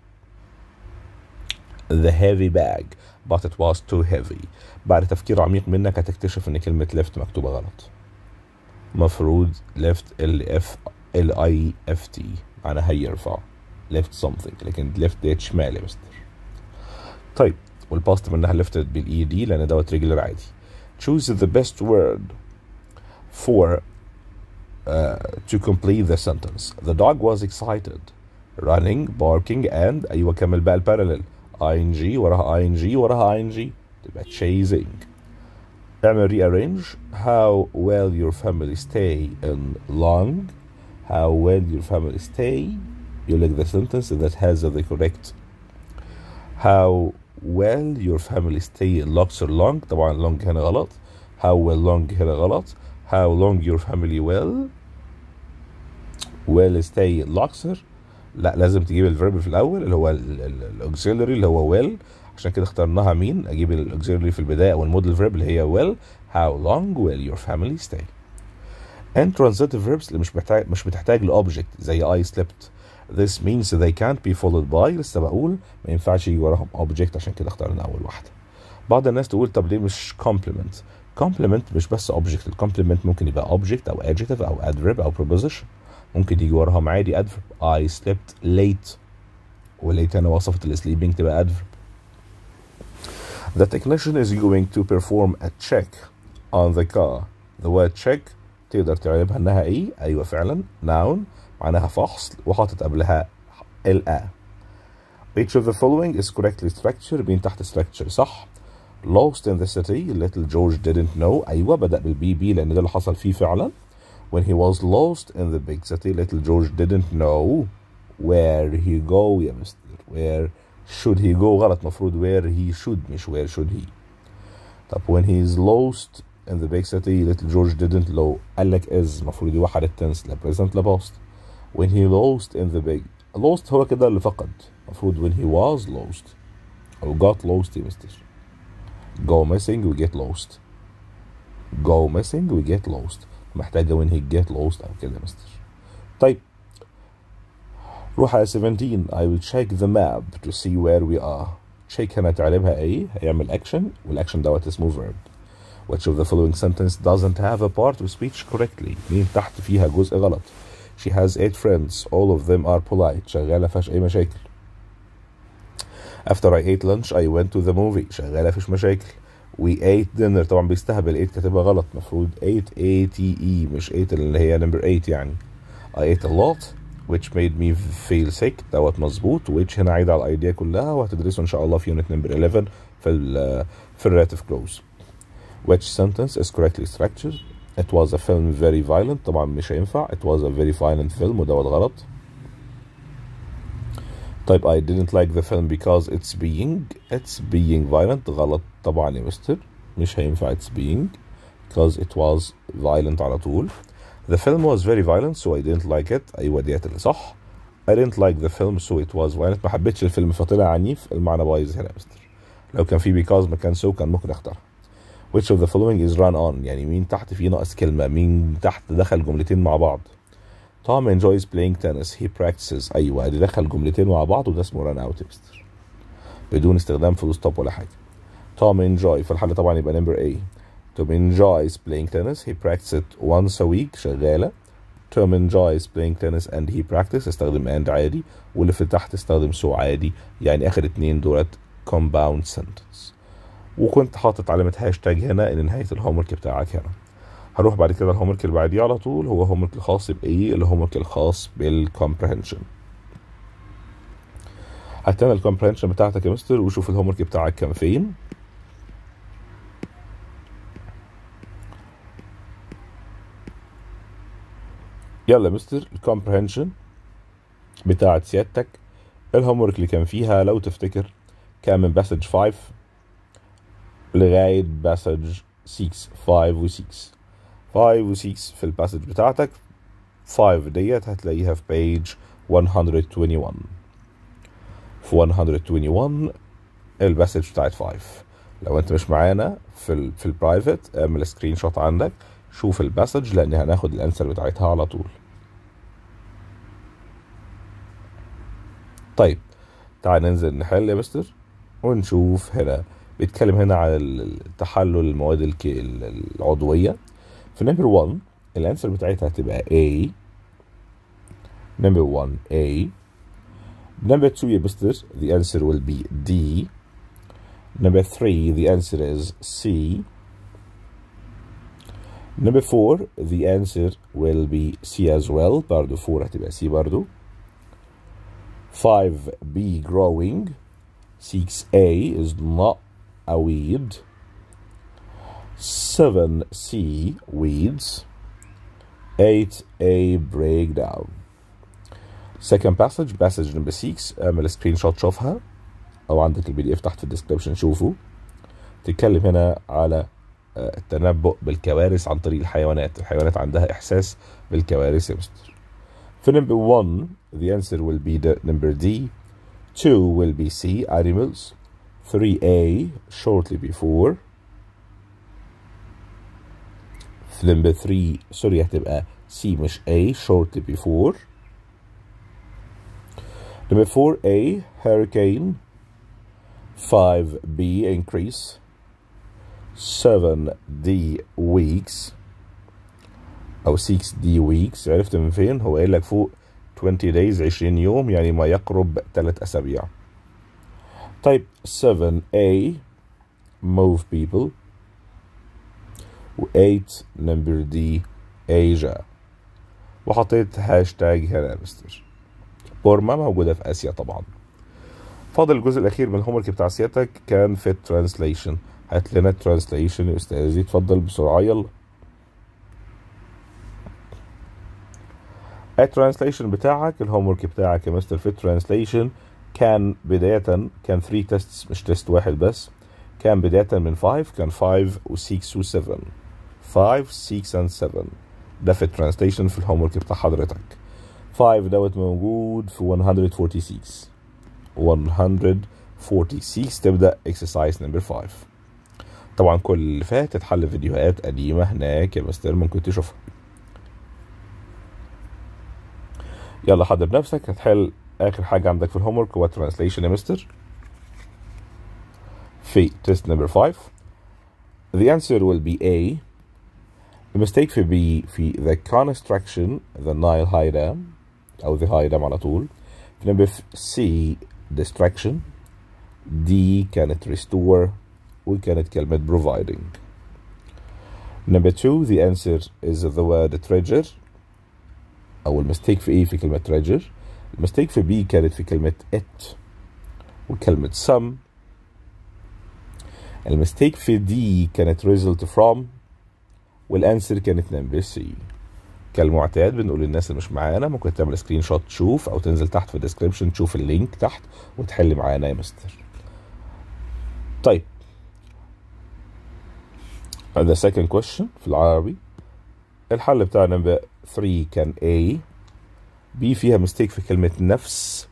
Speaker 1: the heavy bag but it was too heavy بعد تفكير عميق منك هتكتشف ان كلمة left مكتوبة غلط مفروض left ال F ال I F T معناها يرفع left something لكن left ديت شمال يا مستر طيب والباست منها lifted بالاي دي لان دوت ريجلر عادي choose the best word for uh, to complete the sentence the dog was excited running barking and ايوه كمل بقى البارallel ing وراها ing وراها ing تبقى chasing اعمل rearrange how well your family stay in long how well your family stay you like the sentence that has the correct how well your family stay in Luxor long طبعا long هنا غلط how well long هنا غلط how long your family will will stay in Luxor لا لازم تجيب الفيرب في الاول اللي هو الاوكسيلري اللي هو will عشان كده اخترناها مين اجيب الاوكسيلري في البدايه او الموديل فيرب اللي هي will how long will your family stay intransitive verbs اللي مش محتاج مش بتحتاج لاوبجكت زي I slept this means they can't be followed by لسه بقول ما ينفعش يجي وراهم object عشان كده اخترنا اول واحده بعض الناس تقول طب ليه مش complement complement مش بس object الكومبلمنت ممكن يبقى object او adjective او adverb او preposition ممكن يجي وراهم عادي adverb I slept late وليت انا وصفت السليبنج تبقى adverb The technician is going to perform a check on the car. The word check تقدر تعربها انها ايه؟ ايوه فعلا noun معناها فحص وحاطط قبلها ال a. Each of the following is correctly structured مين تحت structure صح؟ Lost in the city little George didn't know ايوه بدأ بالبي بي لان ده اللي حصل فيه فعلا. When he was lost in the big city little George didn't know where he go يا مستر where should he go غلط مفروض where he should مش where should he طب when he is lost in the big city little George didn't know قال لك is مفروض يوحد التنس لا present لا past when he lost in the big lost هو كده اللي فقد مفروض when he was lost أو got lost يا مستر go missing we get lost go missing we get lost محتاجة when he get lost أو كده يا مستر طيب روح على 17 I will check the map to see where we are check هنا تعربها ايه هيعمل action والاكشن دوت اسمه verb which of the following sentence doesn't have a part of speech correctly مين تحت فيها جزء غلط she has eight friends all of them are polite شغالة فيهاش اي مشاكل after I ate lunch I went to the movie شغالة فيش مشاكل we ate dinner طبعا بيستهبل ate كاتبها غلط مفروض ate A T E مش ate اللي هي number 8 يعني I ate a lot which made me feel sick دوت مظبوط which هنا عايد على الايديا كلها وهتدرسه ان شاء الله في يونت نمبر 11 في ال في الريلاتيف كلوز which sentence is correctly structured it was a film very violent طبعا مش هينفع it was a very violent film ودوت غلط طيب I didn't like the film because it's being it's being violent غلط طبعا يا مستر مش هينفع it's being because it was violent على طول The film was very violent so I didn't like it أيوة ديت اللي صح I didn't like the film so it was violent ما حبيتش الفيلم فطلع عنيف المعنى بايظ هنا يا مستر لو كان في because مكان so كان ممكن اختارها which of the following is run on يعني مين تحت فيه ناقص كلمة مين تحت دخل جملتين مع بعض Tom enjoys playing tennis he practices أيوة دي دخل جملتين مع بعض وده اسمه run out يا مستر بدون استخدام فول ستوب ولا حاجة Tom enjoy في الحالة طبعا يبقى number A Tom enjoys playing tennis. He practices it once a week شغالة. Tom enjoys playing tennis and he practice استخدم and عادي واللي في تحت استخدم so عادي يعني آخر اتنين دولت compound sentence. وكنت حاطط علامة هاشتاج هنا إن نهاية الهومورك بتاعك هنا. هروح بعد كده الهومورك اللي بعديه على طول هو هومورك الخاص بإيه؟ الهومورك الخاص بالcomprehension. هتعمل الكomprehension بتاعتك يا مستر وشوف الهومورك بتاعك كان فين. يلا مستر الكومبريهنشن بتاعت سيادتك الهومورك اللي كان فيها لو تفتكر كان من باسج 5 لغاية باسج 6 5 و 6 5 و 6 في الباسج بتاعتك 5 ديت هتلاقيها في بيج 121 في 121 الباسج بتاعت 5 لو انت مش معانا في ال في البرايفت اعمل سكرين شوت عندك شوف الباسج لان هناخد الانسر بتاعتها على طول طيب تعال ننزل نحل يا مستر ونشوف هنا بيتكلم هنا عن التحلل المواد الك- العضوية في نمبر 1 الانسر بتاعتها هتبقى A number 1 A number 2 يا مستر the answer will be D number 3 the answer is C number 4 the answer will be C as well برضو 4 هتبقى C برضو 5B growing 6A is not a weed 7C weeds 8A breakdown second passage passage number 6 اعمل سكرين شوت شوفها او عندك البي دي اف تحت في الديسكربشن شوفه تتكلم هنا على آه، التنبؤ بالكوارث عن طريق الحيوانات الحيوانات عندها احساس بالكوارث يا مستر في number 1 the answer will be the number D 2 will be C animals 3A shortly before في number 3 سوري هتبقى C مش A shortly before number 4A hurricane 5B increase 7D weeks أو 6D weeks عرفت من فين هو قايل لك فوق 20 days 20 يوم يعني ما يقرب 3 أسابيع طيب 7A move people و 8 number D Asia وحطيت هاشتاج هنا يا مستر بورما موجودة في آسيا طبعا فاضل الجزء الأخير من الهومورك بتاع سيادتك كان في الترانسليشن هات لنا الترانسليشن يا أستاذي اتفضل بسرعة يلا الترانسليشن بتاعك الهومورك بتاعك يا مستر في الترانسليشن كان بداية كان 3 تيستس مش تيست واحد بس كان بداية من 5 كان 5 و6 و7 5 6 and 7 ده في الترانسليشن في الهومورك بتاع حضرتك 5 دوت موجود في 146 146 تبدأ exercise number 5 طبعا كل اللي فات اتحل فيديوهات قديمة هناك يا مستر ممكن تشوفها يلا حضر نفسك هتحل اخر حاجة عندك في الهومورك هو translation يا مستر في test number 5 the answer will be A المستيك في B في the construction the Nile high dam أو the high dam على طول في number C distraction D كانت restore وكانت كلمة providing number 2 the answer is the word treasure أو المستيك في A في كلمة treasure المستيك في B كانت في كلمة it وكلمة some المستيك في دي كانت result from والانسر كانت نمبر سي كالمعتاد بنقول للناس اللي مش معانا ممكن تعمل سكرين شوت تشوف او تنزل تحت في الديسكربشن تشوف اللينك تحت وتحل معانا يا مستر طيب هذا second question في العربي الحل بتاع نمبر 3 كان A B فيها مستيك في كلمة نفس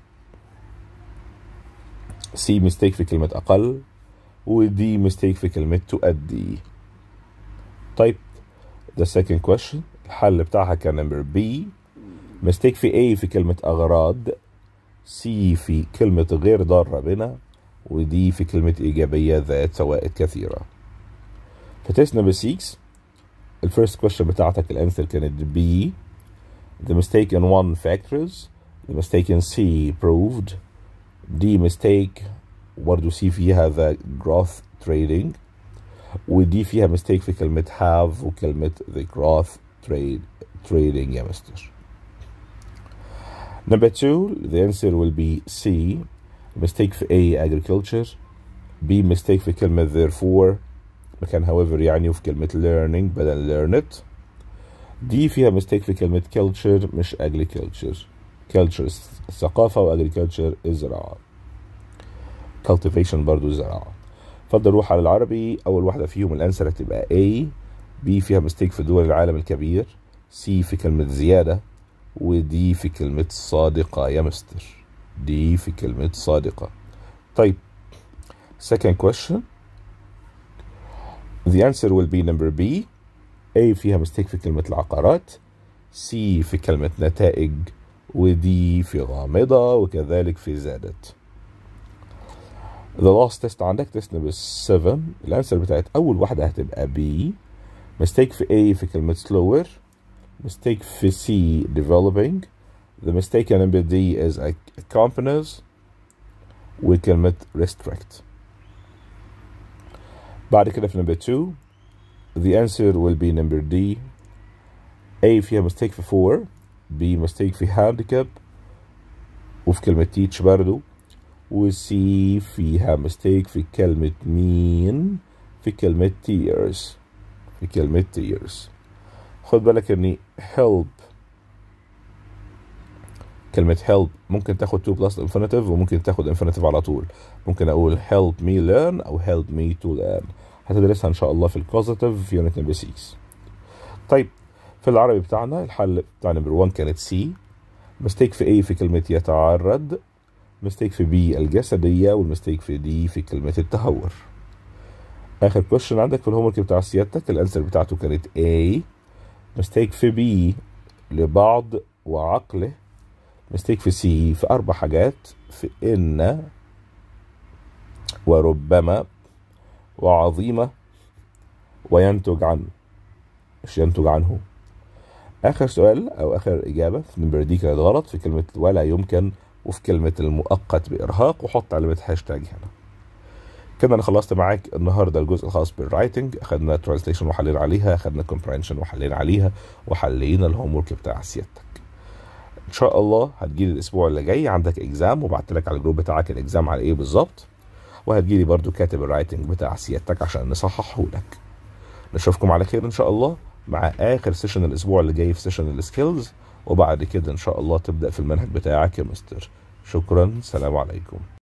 Speaker 1: C مستيك في كلمة أقل ودي مستيك في كلمة تؤدي طيب the second question الحل بتاعها كان نمبر B مستيك في A في كلمة أغراض C في كلمة غير ضارة بنا ودي في كلمة إيجابية ذات فوائد كثيرة في تيست نمبر 6 الفيرست question بتاعتك الانسر كانت B the mistake in one factors the mistake in C proved D mistake برضه C فيها the growth trading ودي فيها mistake في كلمة have وكلمة the growth trade trading يا مستر Number two, the answer will be C. Mistake في A agriculture. B mistake في كلمة therefore مكان however يعني وفي كلمة learning بدل learn it. D فيها mistake في كلمة culture مش agriculture. culture الثقافة و agriculture الزراعة. cultivation برضو الزراعة. اتفضل روح على العربي أول واحدة فيهم الأنسر هتبقى A. B فيها mistake في دول العالم الكبير. C في كلمة زيادة. ودي في كلمة صادقة يا مستر دي في كلمة صادقة طيب second question the answer will be number B A فيها مستيك في كلمة العقارات C في كلمة نتائج ودي في غامضة وكذلك في زادت The last test عندك تيست نمبر 7 الانسر بتاعت أول واحدة هتبقى B mistake في A في كلمة slower mistake في C developing the mistake number D is accompanies وكلمة restrict بعد كده في number 2 the answer will be number D A فيها mistake في 4 B mistake في handicap وفي كلمة teach برضو و C فيها mistake في كلمة مين في كلمة tears في كلمة tears خد بالك اني help كلمة help ممكن تاخد to plus infinitive وممكن تاخد infinitive على طول ممكن اقول help me learn او help me to learn هتدرسها ان شاء الله في الكوزيتيف في يونت نمبر 6 طيب في العربي بتاعنا الحل بتاع نمبر 1 كانت سي مستيك في A في كلمة يتعرض مستيك في B الجسدية والمستيك في D في كلمة التهور آخر كويشن عندك في الهومورك بتاع سيادتك الأنسر بتاعته كانت A مستيك في B لبعض وعقله مستيك في C في أربع حاجات في إن وربما وعظيمة وينتج عنه مش ينتج عنه آخر سؤال أو آخر إجابة في نمبر دي كانت غلط في كلمة ولا يمكن وفي كلمة المؤقت بإرهاق وحط علامة هاشتاج هنا كده أنا خلصت معاك النهاردة الجزء الخاص بالرايتنج أخدنا ترانسليشن وحلينا عليها أخدنا كومبرينشن وحلينا عليها وحلينا الهوم ورك بتاع سيادتك إن شاء الله هتجيلي الأسبوع اللي جاي عندك إكزام وبعت لك على الجروب بتاعك الإكزام على إيه بالظبط وهتجيلي برضو كاتب الرايتنج بتاع سيادتك عشان نصححه لك نشوفكم على خير ان شاء الله مع اخر سيشن الاسبوع اللي جاي في سيشن السكيلز وبعد كده ان شاء الله تبدا في المنهج بتاعك يا مستر شكرا سلام عليكم